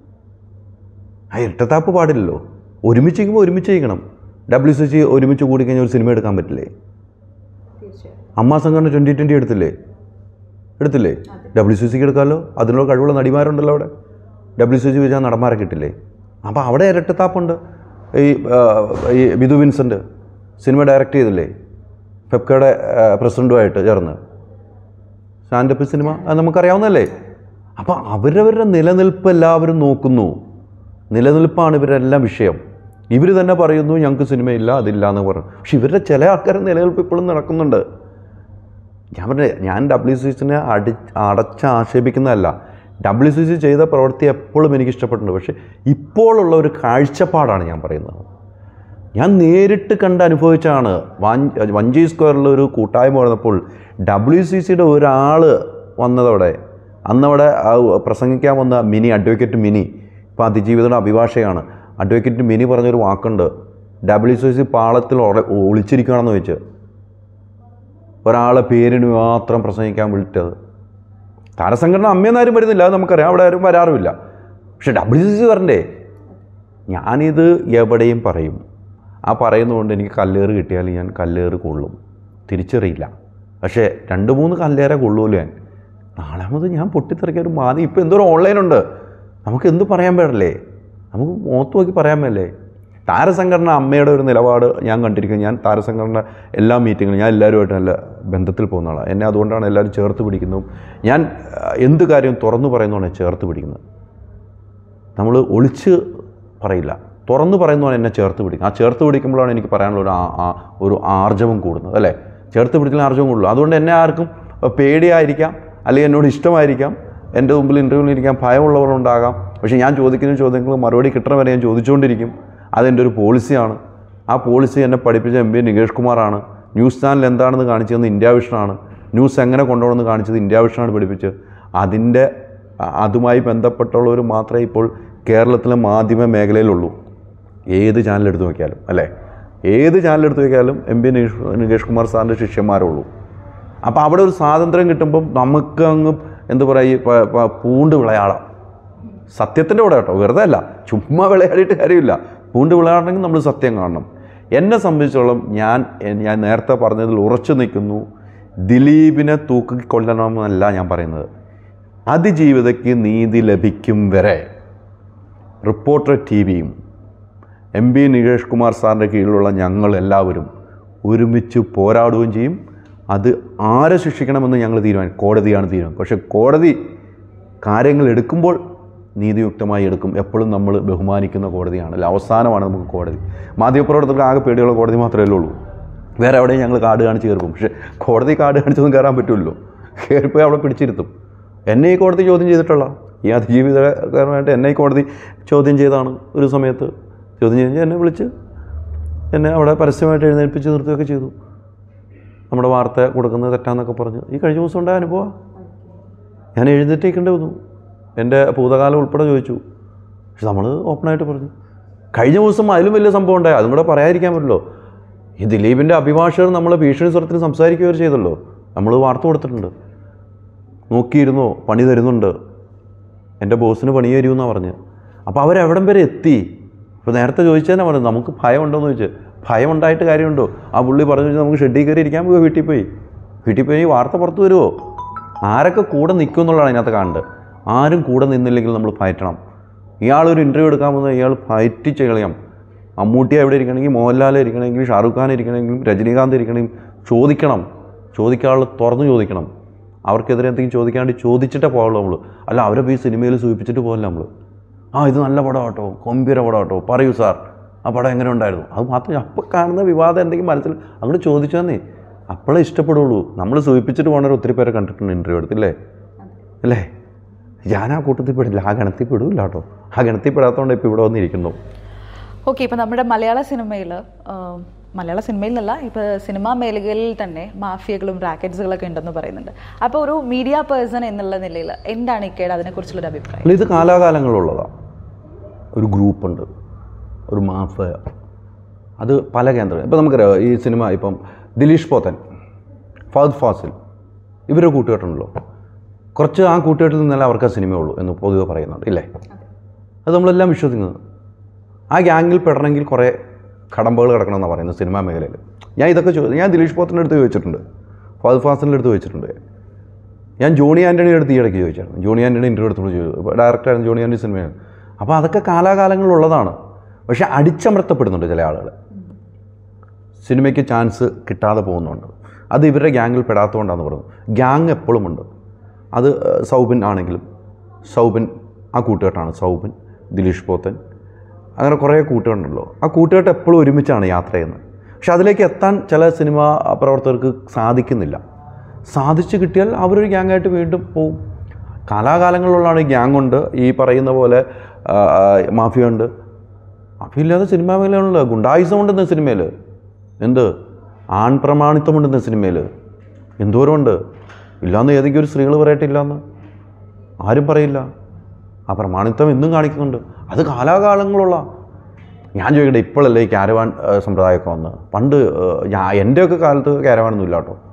ആ ഇരട്ടത്താപ്പ് പാടില്ലല്ലോ ഒരുമിച്ച് ചെയ്യുമ്പോൾ ഒരുമിച്ച് ചെയ്യണം ഡബ്ല്യു സി സി ഒരുമിച്ച് കൂടി കഴിഞ്ഞാൽ ഒരു സിനിമ എടുക്കാൻ പറ്റില്ലേ അമ്മ സംഘടന ട്വൻറ്റി ട്വൻറ്റി എടുത്തില്ലേ എടുത്തില്ലേ ഡബ്ല്യു സി സിക്ക് എടുക്കാമല്ലോ അതിനുള്ള കഴിവുള്ള നടിമാരുണ്ടല്ലോ അവിടെ ഡബ്ല്യു സി സി വെച്ചാൽ നടന്മാരെ കിട്ടില്ലേ അപ്പോൾ അവിടെ ഇരട്ടത്താപ്പുണ്ട് ഈ ആ, ഈ ബിദു വിൻസെൻ്റ് സിനിമ ഡയറക്റ്റ് ചെയ്തില്ലേ ഫെപ്കയുടെ പ്രസിഡൻറ്റുമായിട്ട് ചേർന്ന് സ്റ്റാൻഡപ്പ് സിനിമ അത് നമുക്കറിയാവുന്നതല്ലേ അപ്പോൾ അവരവരുടെ നിലനിൽപ്പ് എല്ലാവരും നോക്കുന്നു നിലനിൽപ്പാണ് ഇവരെല്ലാം വിഷയം ഇവർ തന്നെ പറയുന്നു ഞങ്ങൾക്ക് സിനിമയില്ല അതില്ല എന്ന് പറഞ്ഞു പക്ഷെ ഇവരുടെ ചില ആൾക്കാരുടെ നിലനിൽപ്പ് ഇപ്പോഴും നടക്കുന്നുണ്ട് ഞാൻ പറഞ്ഞ ഞാൻ ഡബ്ല്യു സി സിനെ അടി അടച്ച് ആക്ഷേപിക്കുന്നതല്ല ഡബ്ല്യു സി സി ചെയ്ത പ്രവൃത്തി എപ്പോഴും എനിക്ക് ഇഷ്ടപ്പെട്ടിട്ടുണ്ട് പക്ഷേ ഇപ്പോഴുള്ള ഒരു കാഴ്ചപ്പാടാണ് ഞാൻ പറയുന്നത് ഞാൻ നേരിട്ട് കണ്ട് അനുഭവിച്ചാണ് വാഞ്ച വഞ്ചി സ്ക്വയറിൽ ഒരു കൂട്ടായ്മ വന്നപ്പോൾ ഡബ്ല്യു സി സിയുടെ ഒരാൾ വന്നതവിടെ അന്നവിടെ ആ പ്രസംഗിക്കാൻ വന്ന മിനി അഡ്വക്കേറ്റ് മിനി ഇപ്പോൾ അതിജീവിതയുടെ അഭിഭാഷകയാണ് അഡ്വക്കേറ്റ് മിനി പറഞ്ഞൊരു വാക്കുണ്ട് ഡബ്ല്യു സി സി പാളത്തിൽ ഒള- ഒളിച്ചിരിക്കുകയാണെന്ന് ചോദിച്ചു ഒരാളെ പേരിന് മാത്രം പ്രസംഗിക്കാൻ വിളിച്ചത് താരസംഘടന അമ്മയെന്നാരും വരുന്നില്ല അത് നമുക്കറിയാം അവിടെ ആരും വരാറുമില്ല പക്ഷെ ഡബ്ല്യു സി സി വരണ്ടേ ഞാനിത് എവിടെയും പറയും ആ പറയുന്നതുകൊണ്ട് എനിക്ക് കല്ലേറ് കിട്ടിയാൽ ഞാൻ കല്ലേറ് കൊള്ളും തിരിച്ചറിയില്ല പക്ഷേ രണ്ട് മൂന്ന് കല്ലേറെ കൊള്ളൂല്ലോ ഞാൻ നാലാമത് ഞാൻ പൊട്ടിത്തെറിക്കാൻ ഒരു മാതി ഇപ്പോൾ എന്തോരം ഓൺലൈനുണ്ട് നമുക്ക് എന്ത് പറയാൻ പാടില്ലേ നമുക്ക് മുഖത്ത് നോക്കി പറയാൻ പറ്റില്ലേ താരസംഘടന അമ്മയുടെ ഒരു നിലപാട് ഞാൻ കണ്ടിരിക്കുന്നു ഞാൻ താരസംഘടന എല്ലാ മീറ്റിങ്ങിലും ഞാൻ എല്ലാവരുമായിട്ട് നല്ല ബന്ധത്തിൽ പോകുന്ന ആളാണ് എന്നെ അതുകൊണ്ടാണ് എല്ലാവരും ചേർത്ത് പിടിക്കുന്നതും ഞാൻ ആ, എന്ത് കാര്യം തുറന്നു പറയുന്നതാണ് ചേർത്ത് പിടിക്കുന്നത് നമ്മൾ ഒളിച്ച് പറയില്ല തുറന്നു പറയുന്നതാണ് എന്നെ ചേർത്ത് പിടിക്കുക ആ ചേർത്ത് പിടിക്കുമ്പോഴാണ് എനിക്ക് പറയാനുള്ള ഒരു ആ- ആ- ഒരു ആർജവം കൂടുന്നത് അല്ലേ ചേർത്ത് പിടിച്ചാൽ ആർജവം കൂടുള്ളൂ അതുകൊണ്ട് എന്നെ ആർക്കും പേടിയായിരിക്കാം അല്ലെങ്കിൽ എന്നോട് ഇഷ്ടമായിരിക്കാം എൻ്റെ മുമ്പിൽ ഇൻ്റർവ്യൂവിൽ ഇരിക്കാൻ ഭയമുള്ളവരുണ്ടാകാം പക്ഷേ ഞാൻ ചോദിക്കുന്ന ചോദ്യങ്ങൾ മറുപടി കിട്ടണ വരെ ഞാൻ ചോദിച്ചുകൊണ്ടിരിക്കും അതെൻ്റെ ഒരു പോളിസിയാണ് ആ പോളിസി എന്നെ പഠിപ്പിച്ച എം പി നികേഷ് കുമാറാണ് ന്യൂസ് ചാനൽ എന്താണെന്ന് കാണിച്ചു തന്നത് ഇന്ത്യ വിഷനാണ് ന്യൂസ് എങ്ങനെ കൊണ്ടുപോകണമെന്ന് കാണിച്ചത് ഇന്ത്യ വിഷനാണ് പഠിപ്പിച്ചത് അതിൻ്റെ അ- അതുമായി ബന്ധപ്പെട്ടുള്ളവർ മാത്രമേ ഇപ്പോൾ കേരളത്തിലെ മാധ്യമ മേഖലയിലുള്ളൂ ഏത് ചാനൽ എടുത്ത് നോക്കിയാലും അല്ലേ ഏത് ചാനൽ എടുത്ത് നോക്കിയാലും എം പി നികേഷ് നികേഷ് കുമാർ സാറിൻ്റെ ശിഷ്യന്മാരുള്ളൂ അപ്പോൾ അവിടെ ഒരു സ്വാതന്ത്ര്യം കിട്ടുമ്പം നമുക്ക് അങ്ങ് എന്താ പറയുക ഈ പ- പ- പൂണ്ട് വിളയാടാം സത്യത്തിൻ്റെ കൂടെ കേട്ടോ വെറുതെ അല്ല ചുമ്മാ വിളയാടിയിട്ട് കാര്യമില്ല പൂണ്ട് വിളയാടണമെങ്കിൽ നമ്മൾ സത്യം കാണണം എന്നെ സംബന്ധിച്ചോളം ഞാൻ ഞാൻ നേരത്തെ പറഞ്ഞതിൽ ഉറച്ചു നിൽക്കുന്നു ദിലീപിനെ തൂക്കിക്കൊല്ലണമെന്നല്ല ഞാൻ പറയുന്നത് അതിജീവിതയ്ക്ക് നീതി ലഭിക്കും വരെ റിപ്പോർട്ടർ ടി വിയും എം പി നികേഷ് കുമാർ സാറിൻ്റെ കീഴിലുള്ള ഞങ്ങൾ എല്ലാവരും ഒരുമിച്ച് പോരാടുകയും ചെയ്യും അത് ആരെ ശിക്ഷിക്കണമെന്ന് ഞങ്ങൾ തീരുമാനിക്കും കോടതിയാണ് തീരുമാനം പക്ഷേ കോടതി കാര്യങ്ങൾ എടുക്കുമ്പോൾ നീതിയുക്തമായി എടുക്കും എപ്പോഴും നമ്മൾ ബഹുമാനിക്കുന്ന കോടതിയാണ് അല്ല അവസാനമാണ് നമുക്ക് കോടതി മാധ്യമപ്രവർത്തകർക്ക് ആകെ പേടിയുള്ള കോടതി മാത്രമേ ഉള്ളൂ വേറെ എവിടെയും ഞങ്ങൾ കാർഡ് കാണിച്ച് കയറും പക്ഷേ കോടതി കാർഡ് കാണിച്ചൊന്നും കയറാൻ പറ്റുമല്ലോ കയറിപ്പോയി അവിടെ പിടിച്ചിരുത്തും എന്നെ ഈ കോടതി ചോദ്യം ചെയ്തിട്ടുള്ള ഈ അതിജീവിതകരമായിട്ട് എന്നെ ഈ കോടതി ചോദ്യം ചെയ്താണ് ഒരു സമയത്ത് ചോദ്യം ചെയ്ത് എന്നെ വിളിച്ച് എന്നെ അവിടെ പരസ്യമായിട്ട് എഴുന്നേൽപ്പിച്ച് നിർത്തുകയൊക്കെ ചെയ്തു നമ്മുടെ വാർത്ത കൊടുക്കുന്നത് തെറ്റാന്നൊക്കെ പറഞ്ഞ് ഈ കഴിഞ്ഞ ദിവസം ഉണ്ടായ അനുഭവം ഞാൻ എഴുന്നേറ്റേക്കേണ്ടി വന്നു എൻ്റെ ഭൂതകാലം ഉൾപ്പെടെ ചോദിച്ചു പക്ഷെ നമ്മൾ ഓപ്പണായിട്ട് പറഞ്ഞു കഴിഞ്ഞ ദിവസം അതിലും വലിയ സംഭവം ഉണ്ടായി അതും കൂടെ പറയാതിരിക്കാൻ പറ്റില്ലോ ഈ ദിലീപിൻ്റെ അഭിഭാഷകർ നമ്മളെ ഭീഷണി സ്വരത്തിൽ സംസാരിക്കുകയോ ചെയ്തല്ലോ നമ്മൾ വാർത്ത കൊടുത്തിട്ടുണ്ട് നോക്കിയിരുന്നോ പണി തരുന്നുണ്ട് എൻ്റെ ബോസിന് പണി തരുമെന്നാണ് പറഞ്ഞ് അപ്പോൾ അവരെവിടം വരെ എത്തി ഇപ്പോൾ നേരത്തെ ചോദിച്ചതന്നെ പറഞ്ഞു നമുക്ക് ഭയം ഉണ്ടോയെന്ന് ചോദിച്ചു ഭയം ഉണ്ടായിട്ട് കാര്യമുണ്ടോ ആ പുള്ളി പറഞ്ഞു വെച്ചാൽ നമുക്ക് ഷെഡിൽ കയറി ഇരിക്കാൻ പോയി വീട്ടിൽ പോയി വീട്ടിൽ പോയി ഈ വാർത്ത പുറത്ത് വരുമോ ആരൊക്കെ കൂടെ നിൽക്കും എന്നുള്ളതാണ് അതിനകത്ത് കാണേണ്ടത് ആരും കൂടെ നിന്നില്ലെങ്കിൽ നമ്മൾ പയറ്റണം ഇയാളൊരു ഇൻ്റർവ്യൂ എടുക്കാൻ പോകുന്നത് ഇയാൾ ഫൈറ്റ് കളയാം മമ്മൂട്ടി എവിടെ ഇരിക്കണമെങ്കിൽ മോഹൻലാൽ ഇരിക്കണമെങ്കിൽ ഷാറുഖ് ഖാൻ ഇരിക്കണമെങ്കിലും രജനീകാന്ത് ഇരിക്കണമെങ്കിൽ ചോദിക്കണം ചോദിക്കാനുള്ള തുറന്നു ചോദിക്കണം അവർക്കെതിരെ എന്തെങ്കിലും ചോദിക്കാണ്ട് ചോദിച്ചിട്ടേ പോകുള്ളൂ നമ്മൾ അല്ല അവരെ പോയി സിനിമയിൽ സൂചിപ്പിച്ചിട്ട് പോകില്ല നമ്മൾ ആ ഇത് നല്ല പടം കേട്ടോ ഗംഭീര പടം കേട്ടോ പറയൂ സാർ ആ പടം എങ്ങനെ ഉണ്ടായിരുന്നു അത് മാത്രമേ അപ്പോൾ കാണുന്ന വിവാദം എന്തെങ്കിലും മനസ്സിൽ അങ്ങോട്ട് ചോദിച്ചു തന്നേ അപ്പോഴേ ഇഷ്ടപ്പെടുള്ളൂ നമ്മൾ സൂചിപ്പിച്ചിട്ട് പോകുന്നവർ ഒത്തിരി പേരെ കണ്ടിട്ടുണ്ട് ഇൻ്റർവ്യൂ എടുത്തില്ലേ അല്ലേ ഞാൻ ആ കൂട്ടത്തിൽ പെടില്ല ആ ഗണത്തിൽ പെടില്ല കേട്ടോ ആ ഗണത്തിൽ പെടാത്തതുകൊണ്ട് ഇപ്പോൾ ഇവിടെ വന്നിരിക്കുന്നു ഓക്കെ ഇപ്പം നമ്മുടെ മലയാള സിനിമയിൽ മലയാള സിനിമയിലല്ല ഇപ്പോൾ സിനിമാ മേഖലകളിൽ തന്നെ മാഫിയകളും റാക്കറ്റ്സുകളൊക്കെ ഉണ്ടെന്ന് പറയുന്നുണ്ട് അപ്പോൾ ഒരു മീഡിയ പേഴ്സൺ എന്നുള്ള നിലയിൽ എന്താണ് ഇക്കയുടെ അതിനെക്കുറിച്ചുള്ളൊരു അഭിപ്രായം അല്ല ഇത് കാലാകാലങ്ങളുള്ളതാണ് ഒരു ഗ്രൂപ്പുണ്ട് ഒരു മാഫിയ അത് പല കേന്ദ്രങ്ങൾ ഇപ്പം നമുക്കറിയാം ഈ സിനിമ ഇപ്പം ദിലീഷ് പോത്തൻ ഫഹദ് ഫാസിൽ ഇവരുടെ കൂട്ടുകെട്ടുണ്ടല്ലോ കുറച്ച് ആ കൂട്ടുകെട്ടിൽ നിന്നല്ല അവർക്ക് ആ സിനിമയുള്ളൂ എന്ന് പൊതുവെ പറയുന്നുണ്ട് ഇല്ലേ അത് നമ്മളെല്ലാം വിശ്വസിക്കുന്നത് ആ ഗ്യാങ്ങിൽ പെടണമെങ്കിൽ കുറേ കടമ്പകൾ കിടക്കണമെന്നാണ് പറയുന്നത് സിനിമാ മേഖലയിൽ ഞാൻ ഇതൊക്കെ ചോദിച്ചു ഞാൻ ദിലീഷ് പോത്തൻ്റെ അടുത്ത് ചോദിച്ചിട്ടുണ്ട് ഫഹദ് ഫാസിലിൻ്റെ അടുത്ത് ചോദിച്ചിട്ടുണ്ട് ഞാൻ ജോണി ആൻ്റണിയുടെ അടുത്ത് ഈ ഇടയ്ക്ക് ചോദിച്ചായിരുന്നു ജോണി ആൻ്റണി ഇൻ്റർവ്യൂ എടുത്തോട് ചോദിച്ചു ഡയറക്ടറായിരുന്നു ജോണി ആൻ്റണി സിനിമയാണ് അപ്പോൾ അതൊക്കെ കാലാകാലങ്ങളിലുള്ളതാണ് പക്ഷേ അടിച്ചമർത്തപ്പെടുന്നുണ്ട് ചില ആളുകൾ സിനിമയ്ക്ക് ചാൻസ് കിട്ടാതെ പോകുന്നുണ്ട് അത് ഇവരുടെ ഗ്യാങ്ങിൽ പെടാത്തതുകൊണ്ടാണെന്ന് പറഞ്ഞു ഗ്യാങ് എപ്പോഴും ഉണ്ട് അത് ഏഹ്, സൗബിൻ ആണെങ്കിലും സൗബിൻ ആ കൂട്ടുകെട്ടാണ് സൗബിൻ ദിലീഷ് പോത്തൻ അങ്ങനെ കുറേ കൂട്ടുകെട്ടുണ്ടല്ലോ ആ കൂട്ടുകെട്ട് എപ്പോഴും ഒരുമിച്ചാണ് യാത്ര ചെയ്യുന്നത് പക്ഷെ അതിലേക്ക് എത്താൻ ചില സിനിമാ പ്രവർത്തകർക്ക് സാധിക്കുന്നില്ല സാധിച്ചു കിട്ടിയാൽ അവരൊരു ഗ്യാങ്ങായിട്ട് വീണ്ടും പോവും കാലാകാലങ്ങളിലുള്ളതാണ് ഈ ഗ്യാങ് ഉണ്ട് ഈ പറയുന്ന പോലെ ആ, ആ, മാഫിയ ഉണ്ട് മാഫിയ ഇല്ലാതെ സിനിമാ മേഖലയാണല്ലോ ഗുണ്ടായുസം ഉണ്ടെന്ന് സിനിമയിൽ എന്ത് ആൺ പ്രമാണിത്വമുണ്ടെന്ന് സിനിമയിൽ എന്തോരമുണ്ട് ഇല്ലാന്ന് ഏതെങ്കിലും ഒരു സ്ത്രീകൾ പറയട്ടില്ലാന്ന് ആരും പറയില്ല ആ പ്രമാണിത്വം എന്നും കാണിക്കുന്നുണ്ട് അത് കാലാകാലങ്ങളുള്ള ഞാൻ ചോദിക്കട്ടെ ഇപ്പോഴല്ലേ ഈ ക്യാരവാൻ ഏഹ്, സമ്പ്രദായമൊക്കെ വന്ന് പണ്ട് ഏഹ്, ഞാൻ എൻ്റെയൊക്കെ കാലത്ത് ക്യാരവാനൊന്നും ഇല്ല കേട്ടോ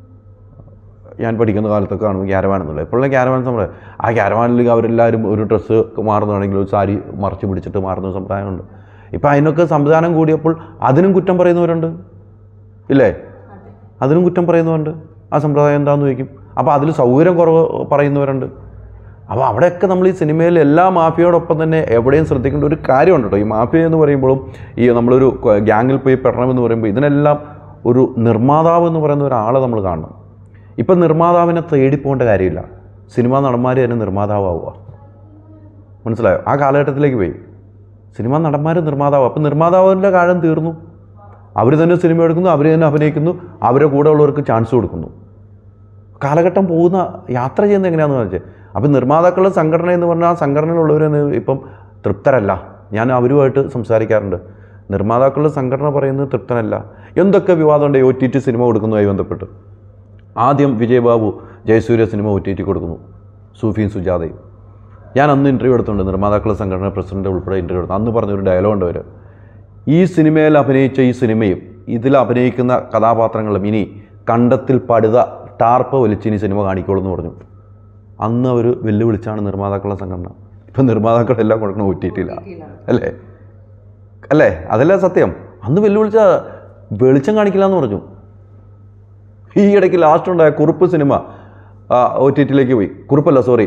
ഞാൻ പഠിക്കുന്ന കാലത്തൊക്കെ കാണുമ്പോൾ ക്യാരവാൻ എന്നുള്ളത് ഇപ്പോഴുള്ള ക്യാരവാൻ സമ്പ്രദായം ആ ക്യാരവാനിൽ അവരെല്ലാവരും ഒരു ഡ്രസ്സ് മാറുന്നതാണെങ്കിൽ ഒരു സാരി മറച്ച് പിടിച്ചിട്ട് മാറുന്ന സമ്പ്രദായമുണ്ട് ഇപ്പം അതിനൊക്കെ സംവിധാനം കൂടിയപ്പോൾ അതിനും കുറ്റം പറയുന്നവരുണ്ട് ഇല്ലേ അതിനും കുറ്റം പറയുന്നവരുണ്ട് ആ സമ്പ്രദായം എന്താണെന്ന് ചോദിക്കും അപ്പോൾ അതിൽ സൗകര്യം കുറവ് പറയുന്നവരുണ്ട് അപ്പോൾ അവിടെയൊക്കെ നമ്മൾ ഈ സിനിമയിൽ എല്ലാ മാഫിയോടൊപ്പം തന്നെ എവിടെയും ശ്രദ്ധിക്കേണ്ട ഒരു കാര്യമുണ്ട് കേട്ടോ ഈ മാഫിയ എന്ന് പറയുമ്പോഴും ഈ നമ്മളൊരു ഗ്യാങ്ങിൽ പോയി പെടണമെന്ന് പറയുമ്പോൾ ഇതിനെല്ലാം ഒരു നിർമ്മാതാവ് എന്ന് പറയുന്ന ഒരാളെ നമ്മൾ കാണണം ഇപ്പം നിർമ്മാതാവിനെ തേടിപ്പോകേണ്ട കാര്യമില്ല സിനിമാ നടന്മാർ തന്നെ നിർമ്മാതാവുക മനസ്സിലായോ ആ കാലഘട്ടത്തിലേക്ക് പോയി സിനിമാ നടന്മാർ നിർമ്മാതാവ് അപ്പം നിർമ്മാതാവിൻ്റെ കാലം തീർന്നു അവർ തന്നെ സിനിമ എടുക്കുന്നു അവർ തന്നെ അഭിനയിക്കുന്നു അവരെ കൂടെ ഉള്ളവർക്ക് ചാൻസ് കൊടുക്കുന്നു കാലഘട്ടം പോകുന്ന യാത്ര ചെയ്യുന്നത് എങ്ങനെയാണെന്ന് വെച്ചാൽ അപ്പം നിർമ്മാതാക്കളുടെ സംഘടന എന്ന് പറഞ്ഞാൽ ആ സംഘടനയിലുള്ളവർ ഇപ്പം തൃപ്തരല്ല ഞാൻ അവരുമായിട്ട് സംസാരിക്കാറുണ്ട് നിർമ്മാതാക്കളുടെ സംഘടന പറയുന്നത് തൃപ്തനല്ല എന്തൊക്കെ വിവാദമുണ്ട് ഒ ടി ടി സിനിമ കൊടുക്കുന്നതുമായി ബന്ധപ്പെട്ട് ആദ്യം Vijay Babu Jayasurya cinema O T T കൊടുക്കുന്നു സൂഫിയും സുജാതയും ഞാൻ അന്ന് ഇൻ്റർവ്യൂ എടുത്തിട്ടുണ്ട് നിർമ്മാതാക്കളുടെ സംഘടന പ്രസിഡന്റ് ഉൾപ്പെടെ ഇൻ്റർവ്യൂ എടുത്തു അന്ന് പറഞ്ഞൊരു ഡയലോഗ് ഉണ്ട് അവർ ഈ സിനിമയിൽ അഭിനയിച്ച ഈ സിനിമയും ഇതിൽ അഭിനയിക്കുന്ന കഥാപാത്രങ്ങളും ഇനി കണ്ടത്തിൽ പടുത ടാർപ്പ് വലിച്ച് ഇനി സിനിമ കാണിക്കോളൂ എന്ന് പറഞ്ഞു അന്ന് അവർ വെല്ലുവിളിച്ചാണ് നിർമ്മാതാക്കളുടെ സംഘടന ഇപ്പം നിർമ്മാതാക്കളെല്ലാം കൊടുക്കണം ഒറ്റിയിട്ടില്ല അല്ലേ അല്ലേ അതല്ലേ സത്യം അന്ന് വെല്ലുവിളിച്ച വെളിച്ചം കാണിക്കില്ല എന്ന് പറഞ്ഞു ഈ ഇടയ്ക്ക് ലാസ്റ്റ് ഉണ്ടായ കുറുപ്പ് സിനിമ ഒ ടി ടിയിലേക്ക് പോയി കുറുപ്പല്ല സോറി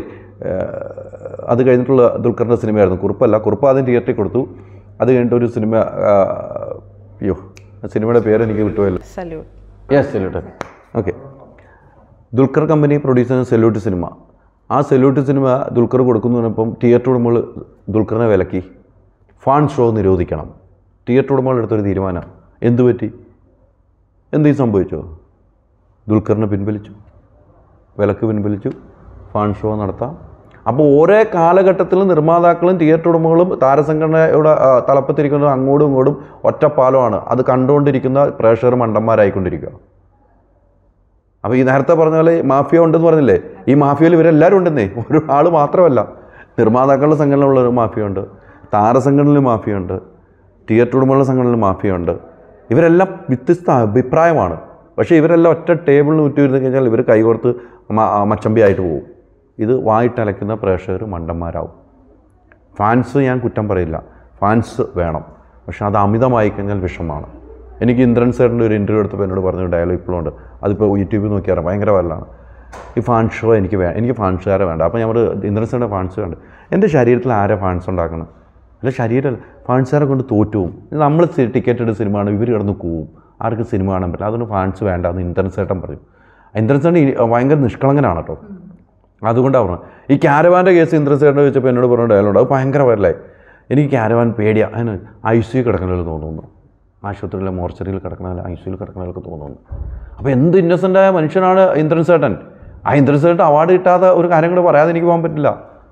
അത് കഴിഞ്ഞിട്ടുള്ള ദുൽഖറിൻ്റെ സിനിമയായിരുന്നു കുറുപ്പല്ല കുറുപ്പ് ആദ്യം തിയേറ്ററിൽ കൊടുത്തു അത് കഴിഞ്ഞിട്ട് ഒരു സിനിമ ആ, അയ്യോ ആ സിനിമയുടെ പേര് എനിക്ക് വിട്ടുപോയല്ലോ salute yes salute okay Dulquer company produce ചെയ്യുന്ന സെല്യൂട്ട് സിനിമ ആ സെല്യൂട്ട് സിനിമ ദുൽഖർ കൊടുക്കുന്നു പറഞ്ഞപ്പം തിയേറ്റർ ഉടമകൾ ദുൽഖറിനെ വിലക്കി ഫാൻ ഷോ നിരോധിക്കണം തിയേറ്റർ ഉടമകൾ എടുത്തൊരു തീരുമാനം എന്തു പറ്റി എന്ത് സംഭവിച്ചോ ദുൽഖറിനെ പിൻവലിച്ചു വിലക്ക് പിൻവലിച്ചു ഫാൻ ഷോ നടത്താം അപ്പോൾ ഓരോ കാലഘട്ടത്തിലും നിർമ്മാതാക്കളും തിയേറ്റർ ഉടമകളും താരസംഘടനയുടെ ആ, തലപ്പത്തിരിക്കുന്നത് അങ്ങോട്ടും ഇങ്ങോട്ടും ഒറ്റപ്പാലമാണ് അത് കണ്ടുകൊണ്ടിരിക്കുന്ന പ്രേക്ഷകർ മണ്ടന്മാരായിക്കൊണ്ടിരിക്കുക അപ്പോൾ ഈ നേരത്തെ പറഞ്ഞ പോലെ മാഫിയ ഉണ്ടെന്ന് പറഞ്ഞില്ലേ ഈ മാഫിയയിൽ ഇവരെല്ലാവരും ഉണ്ടെന്നേ ഒരു ആൾ മാത്രമല്ല നിർമ്മാതാക്കളുടെ സംഘടനയുള്ള ഒരു മാഫിയുണ്ട് താരസംഘടനയിൽ മാഫിയുണ്ട് തിയേറ്റർ ഉടമകളുടെ സംഘടനയിൽ മാഫിയുണ്ട് ഇവരെല്ലാം വ്യത്യസ്ത അഭിപ്രായമാണ് പക്ഷേ ഇവരെല്ലാം ഒറ്റ ടേബിളിന് ചുറ്റും കഴിഞ്ഞാൽ ഇവർ കൈകോർത്ത് മ- ആ മച്ചമ്പിയായിട്ട് പോകും ഇത് വായിട്ടലക്കുന്ന പ്രേക്ഷകർ മണ്ടന്മാരാവും ഫാൻസ് ഞാൻ കുറ്റം പറയില്ല ഫാൻസ് വേണം പക്ഷെ അത് അമിതമായി കഴിഞ്ഞാൽ വിഷമാണ് എനിക്ക് ഇന്ദ്രൻ സാറിൻ്റെ ഒരു ഇൻ്റർവ്യൂ എടുത്തപ്പോൾ എന്നോട് പറഞ്ഞ ഡയലോഗ് ഇപ്പോഴും ഉണ്ട് അതിപ്പോൾ യൂട്യൂബിൽ നോക്കിയാൽ ഭയങ്കര വരലാണ് ഈ ഫാൻ ഷോ എനിക്ക് വേ എനിക്ക് ഫാൻസുകാരെ വേണ്ട അപ്പോൾ ഞാൻ ഒരു ഇന്ദ്രൻസിൻ്റെ ഫാൻസ് വേണ്ട എൻ്റെ ശരീരത്തിൽ ആരാ ഫാൻസ് ഉണ്ടാക്കണം അല്ല ശരീരം ഫാൻസുകാരെ കൊണ്ട് തോറ്റുവും നമ്മൾ ടിക്കറ്റ് എടുത്ത് സിനിമ കാണും ഇവർ കിടന്ന് കൂവും ആർക്ക് സിനിമ കാണാൻ പറ്റില്ല അതൊന്നും ഫാൻസ് വേണ്ട എന്ന് ഇന്ദ്രൻസേട്ടൻ പറയും ഇന്ദ്രൻസേട്ടൻ ഈ- ഭയങ്കര നിഷ്കളങ്കനാണ് കേട്ടോ അതുകൊണ്ടാണ് പറഞ്ഞത് ഈ ക്യാരവാൻ്റെ കേസ് ഇന്ദ്രൻസേട്ടൻ വെച്ചപ്പോൾ എന്നോട് പറഞ്ഞ ഡയലോഗ് അത് ഭയങ്കര വരലായി എനിക്ക് ക്യാരവാൻ പേടിയാ അതിന് ഐ സി യു കിടക്കണതിൽ തോന്നുന്നു ആശുപത്രിയിലെ മോർച്ചറിയിൽ കിടക്കണതിൽ ഐ സി യുയിൽ കിടക്കണതിലൊക്കെ തോന്നുന്നു അപ്പോൾ എന്ത് ഇന്നസെൻ്റായ മനുഷ്യനാണ് ഇന്ദ്രൻസേട്ടൻ ആ ഇന്ദ്രൻസേട്ടൻ അവാർഡ് കിട്ടാത്ത ഒരു കാര്യം കൂടെ പറയാതെ എനിക്ക് പോകാൻ പറ്റില്ല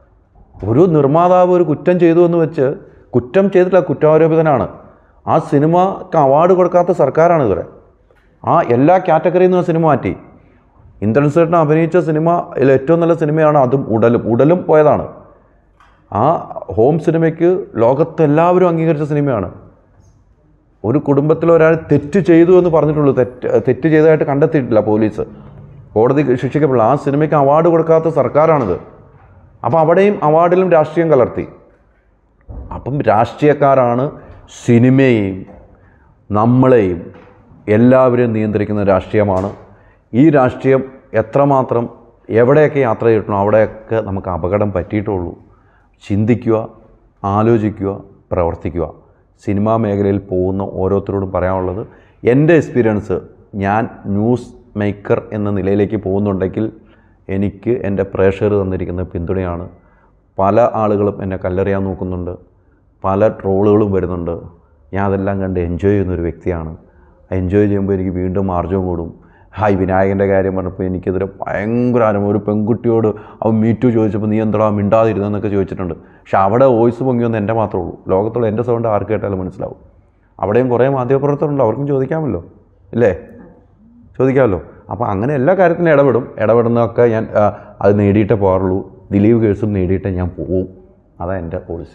ഒരു നിർമ്മാതാവ് ഒരു കുറ്റം ചെയ്തു എന്ന് വെച്ച് കുറ്റം ചെയ്തിട്ടില്ല കുറ്റാരോപിതനാണ് ആ സിനിമക്ക് അവാർഡ് കൊടുക്കാത്ത സർക്കാരാണ് ഇതുവരെ ആ എല്ലാ കാറ്റഗറിയിൽ നിന്നും ആ സിനിമ മാറ്റി ഇന്ദ്രൻസേട്ടൻ അഭിനയിച്ച സിനിമ ഇതിൽ ഏറ്റവും നല്ല സിനിമയാണ് അതും ഉടലും ഉടലും പോയതാണ് ആ ഹോം സിനിമയ്ക്ക് ലോകത്ത് എല്ലാവരും അംഗീകരിച്ച സിനിമയാണ് ഒരു കുടുംബത്തിൽ ഒരാൾ തെറ്റ് ചെയ്തു എന്ന് പറഞ്ഞിട്ടുള്ളൂ തെറ്റ് തെറ്റ് ചെയ്തതായിട്ട് കണ്ടെത്തിയിട്ടില്ല പോലീസ് കോടതി ശിക്ഷിക്കപ്പെടില്ല ആ സിനിമയ്ക്ക് അവാർഡ് കൊടുക്കാത്ത സർക്കാരാണിത് അപ്പോൾ അവിടെയും അവാർഡിലും രാഷ്ട്രീയം കലർത്തി അപ്പം രാഷ്ട്രീയക്കാരാണ് സിനിമയെയും നമ്മളെയും എല്ലാവരെയും നിയന്ത്രിക്കുന്ന രാഷ്ട്രീയമാണ് ഈ രാഷ്ട്രീയം എത്രമാത്രം എവിടെയൊക്കെ യാത്ര ചെയ്തിട്ടുണ്ടോ അവിടെയൊക്കെ നമുക്ക് അപകടം പറ്റിയിട്ടുള്ളൂ ചിന്തിക്കുക ആലോചിക്കുക പ്രവർത്തിക്കുക സിനിമാ മേഖലയിൽ പോകുന്ന ഓരോരുത്തരോടും പറയാനുള്ളത് എൻ്റെ എക്സ്പീരിയൻസ് ഞാൻ ന്യൂസ് മേക്കർ എന്ന നിലയിലേക്ക് പോകുന്നുണ്ടെങ്കിൽ എനിക്ക് എൻ്റെ പ്രേക്ഷകർ തന്നിരിക്കുന്ന പിന്തുണയാണ് പല ആളുകളും എന്നെ കല്ലെറിയാൻ നോക്കുന്നുണ്ട് പല ട്രോളുകളും വരുന്നുണ്ട് ഞാൻ അതെല്ലാം കണ്ട് എൻജോയ് ചെയ്യുന്ന ഒരു വ്യക്തിയാണ് എൻജോയ് ചെയ്യുമ്പോൾ എനിക്ക് വീണ്ടും മാർജവും കൂടും ഹായ് വിനായകൻ്റെ കാര്യം പറഞ്ഞപ്പോൾ എനിക്കെതിരെ ഭയങ്കര അനുഭവം ഒരു പെൺകുട്ടിയോട് അവൻ മീറ്റു ചോദിച്ചപ്പോൾ നീ എന്താ മിണ്ടാതിരുന്നെന്നൊക്കെ ചോദിച്ചിട്ടുണ്ട് പക്ഷെ അവിടെ വോയിസ് പൊങ്ങിയൊന്നും എൻ്റെ മാത്രമേ ഉള്ളൂ ലോകത്തുള്ള എൻ്റെ സൗണ്ട് ആർക്ക് കേട്ടാലും മനസ്സിലാവും അവിടെയും കുറേ മാധ്യമപ്രവർത്തകരുണ്ട് അവർക്കും ചോദിക്കാമല്ലോ ഇല്ലേ ചോദിക്കാമല്ലോ അപ്പോൾ അങ്ങനെ എല്ലാ കാര്യത്തിനും ഇടപെടും ഇടപെടുന്നതൊക്കെ ഞാൻ ആ, അത് നേടിയിട്ടേ പോകാറുള്ളൂ ദിലീപ് കേസും നേടിയിട്ടേ ഞാൻ പോവും അതാണ് എൻ്റെ പോളിസി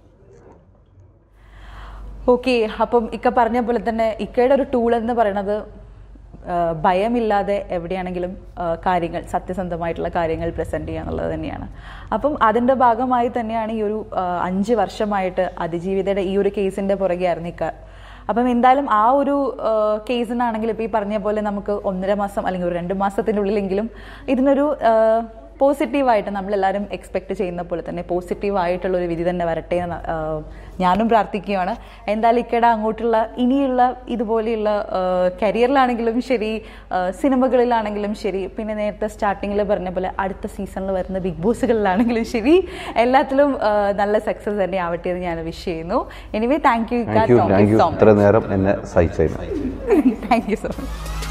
ഓക്കെ അപ്പം ഇക്ക പറഞ്ഞ പോലെ തന്നെ ഇക്കയുടെ ഒരു ടൂൾ എന്ന് പറയുന്നത് ആ, ഭയമില്ലാതെ എവിടെയാണെങ്കിലും ആ, കാര്യങ്ങൾ സത്യസന്ധമായിട്ടുള്ള കാര്യങ്ങൾ പ്രസന്റ് ചെയ്യുക എന്നുള്ളത് തന്നെയാണ് അപ്പം അതിന്റെ ഭാഗമായി തന്നെയാണ് ഈ ഒരു ആ, അഞ്ച് വർഷമായിട്ട് അതിജീവിതയുടെ ഈ ഒരു കേസിന്റെ പുറകെ ആയിരുന്നു ഇക്ക അപ്പം എന്തായാലും ആ ഒരു കേസിനാണെങ്കിൽ ഇപ്പം ഈ പറഞ്ഞ പോലെ നമുക്ക് ഒന്നര മാസം അല്ലെങ്കിൽ ഒരു രണ്ട് മാസത്തിനുള്ളിലെങ്കിലും ഇതിനൊരു പോസിറ്റീവായിട്ട് നമ്മളെല്ലാവരും എക്സ്പെക്ട് ചെയ്യുന്ന പോലെ തന്നെ പോസിറ്റീവായിട്ടുള്ള ഒരു വിധി തന്നെ വരട്ടെ എന്ന് ആ, ഞാനും പ്രാർത്ഥിക്കുകയാണ് എന്തായാലും ഇക്കട അങ്ങോട്ടുള്ള ഇനിയുള്ള ഇതുപോലെയുള്ള കരിയറിലാണെങ്കിലും ശരി ആ, സിനിമകളിലാണെങ്കിലും ശരി പിന്നെ നേരത്തെ സ്റ്റാർട്ടിങ്ങിൽ പറഞ്ഞ പോലെ അടുത്ത സീസണിൽ വരുന്ന ബിഗ് ബോസുകളിലാണെങ്കിലും ശരി എല്ലാത്തിലും ആ, നല്ല സക്സസ് തന്നെ ആവട്ടെ എന്ന് ഞാൻ വിഷ് ചെയ്യുന്നു anyway thank you thank you thank you so ഇത്ര നേരം എന്നെ സഹിച്ചതിന് much thank you so much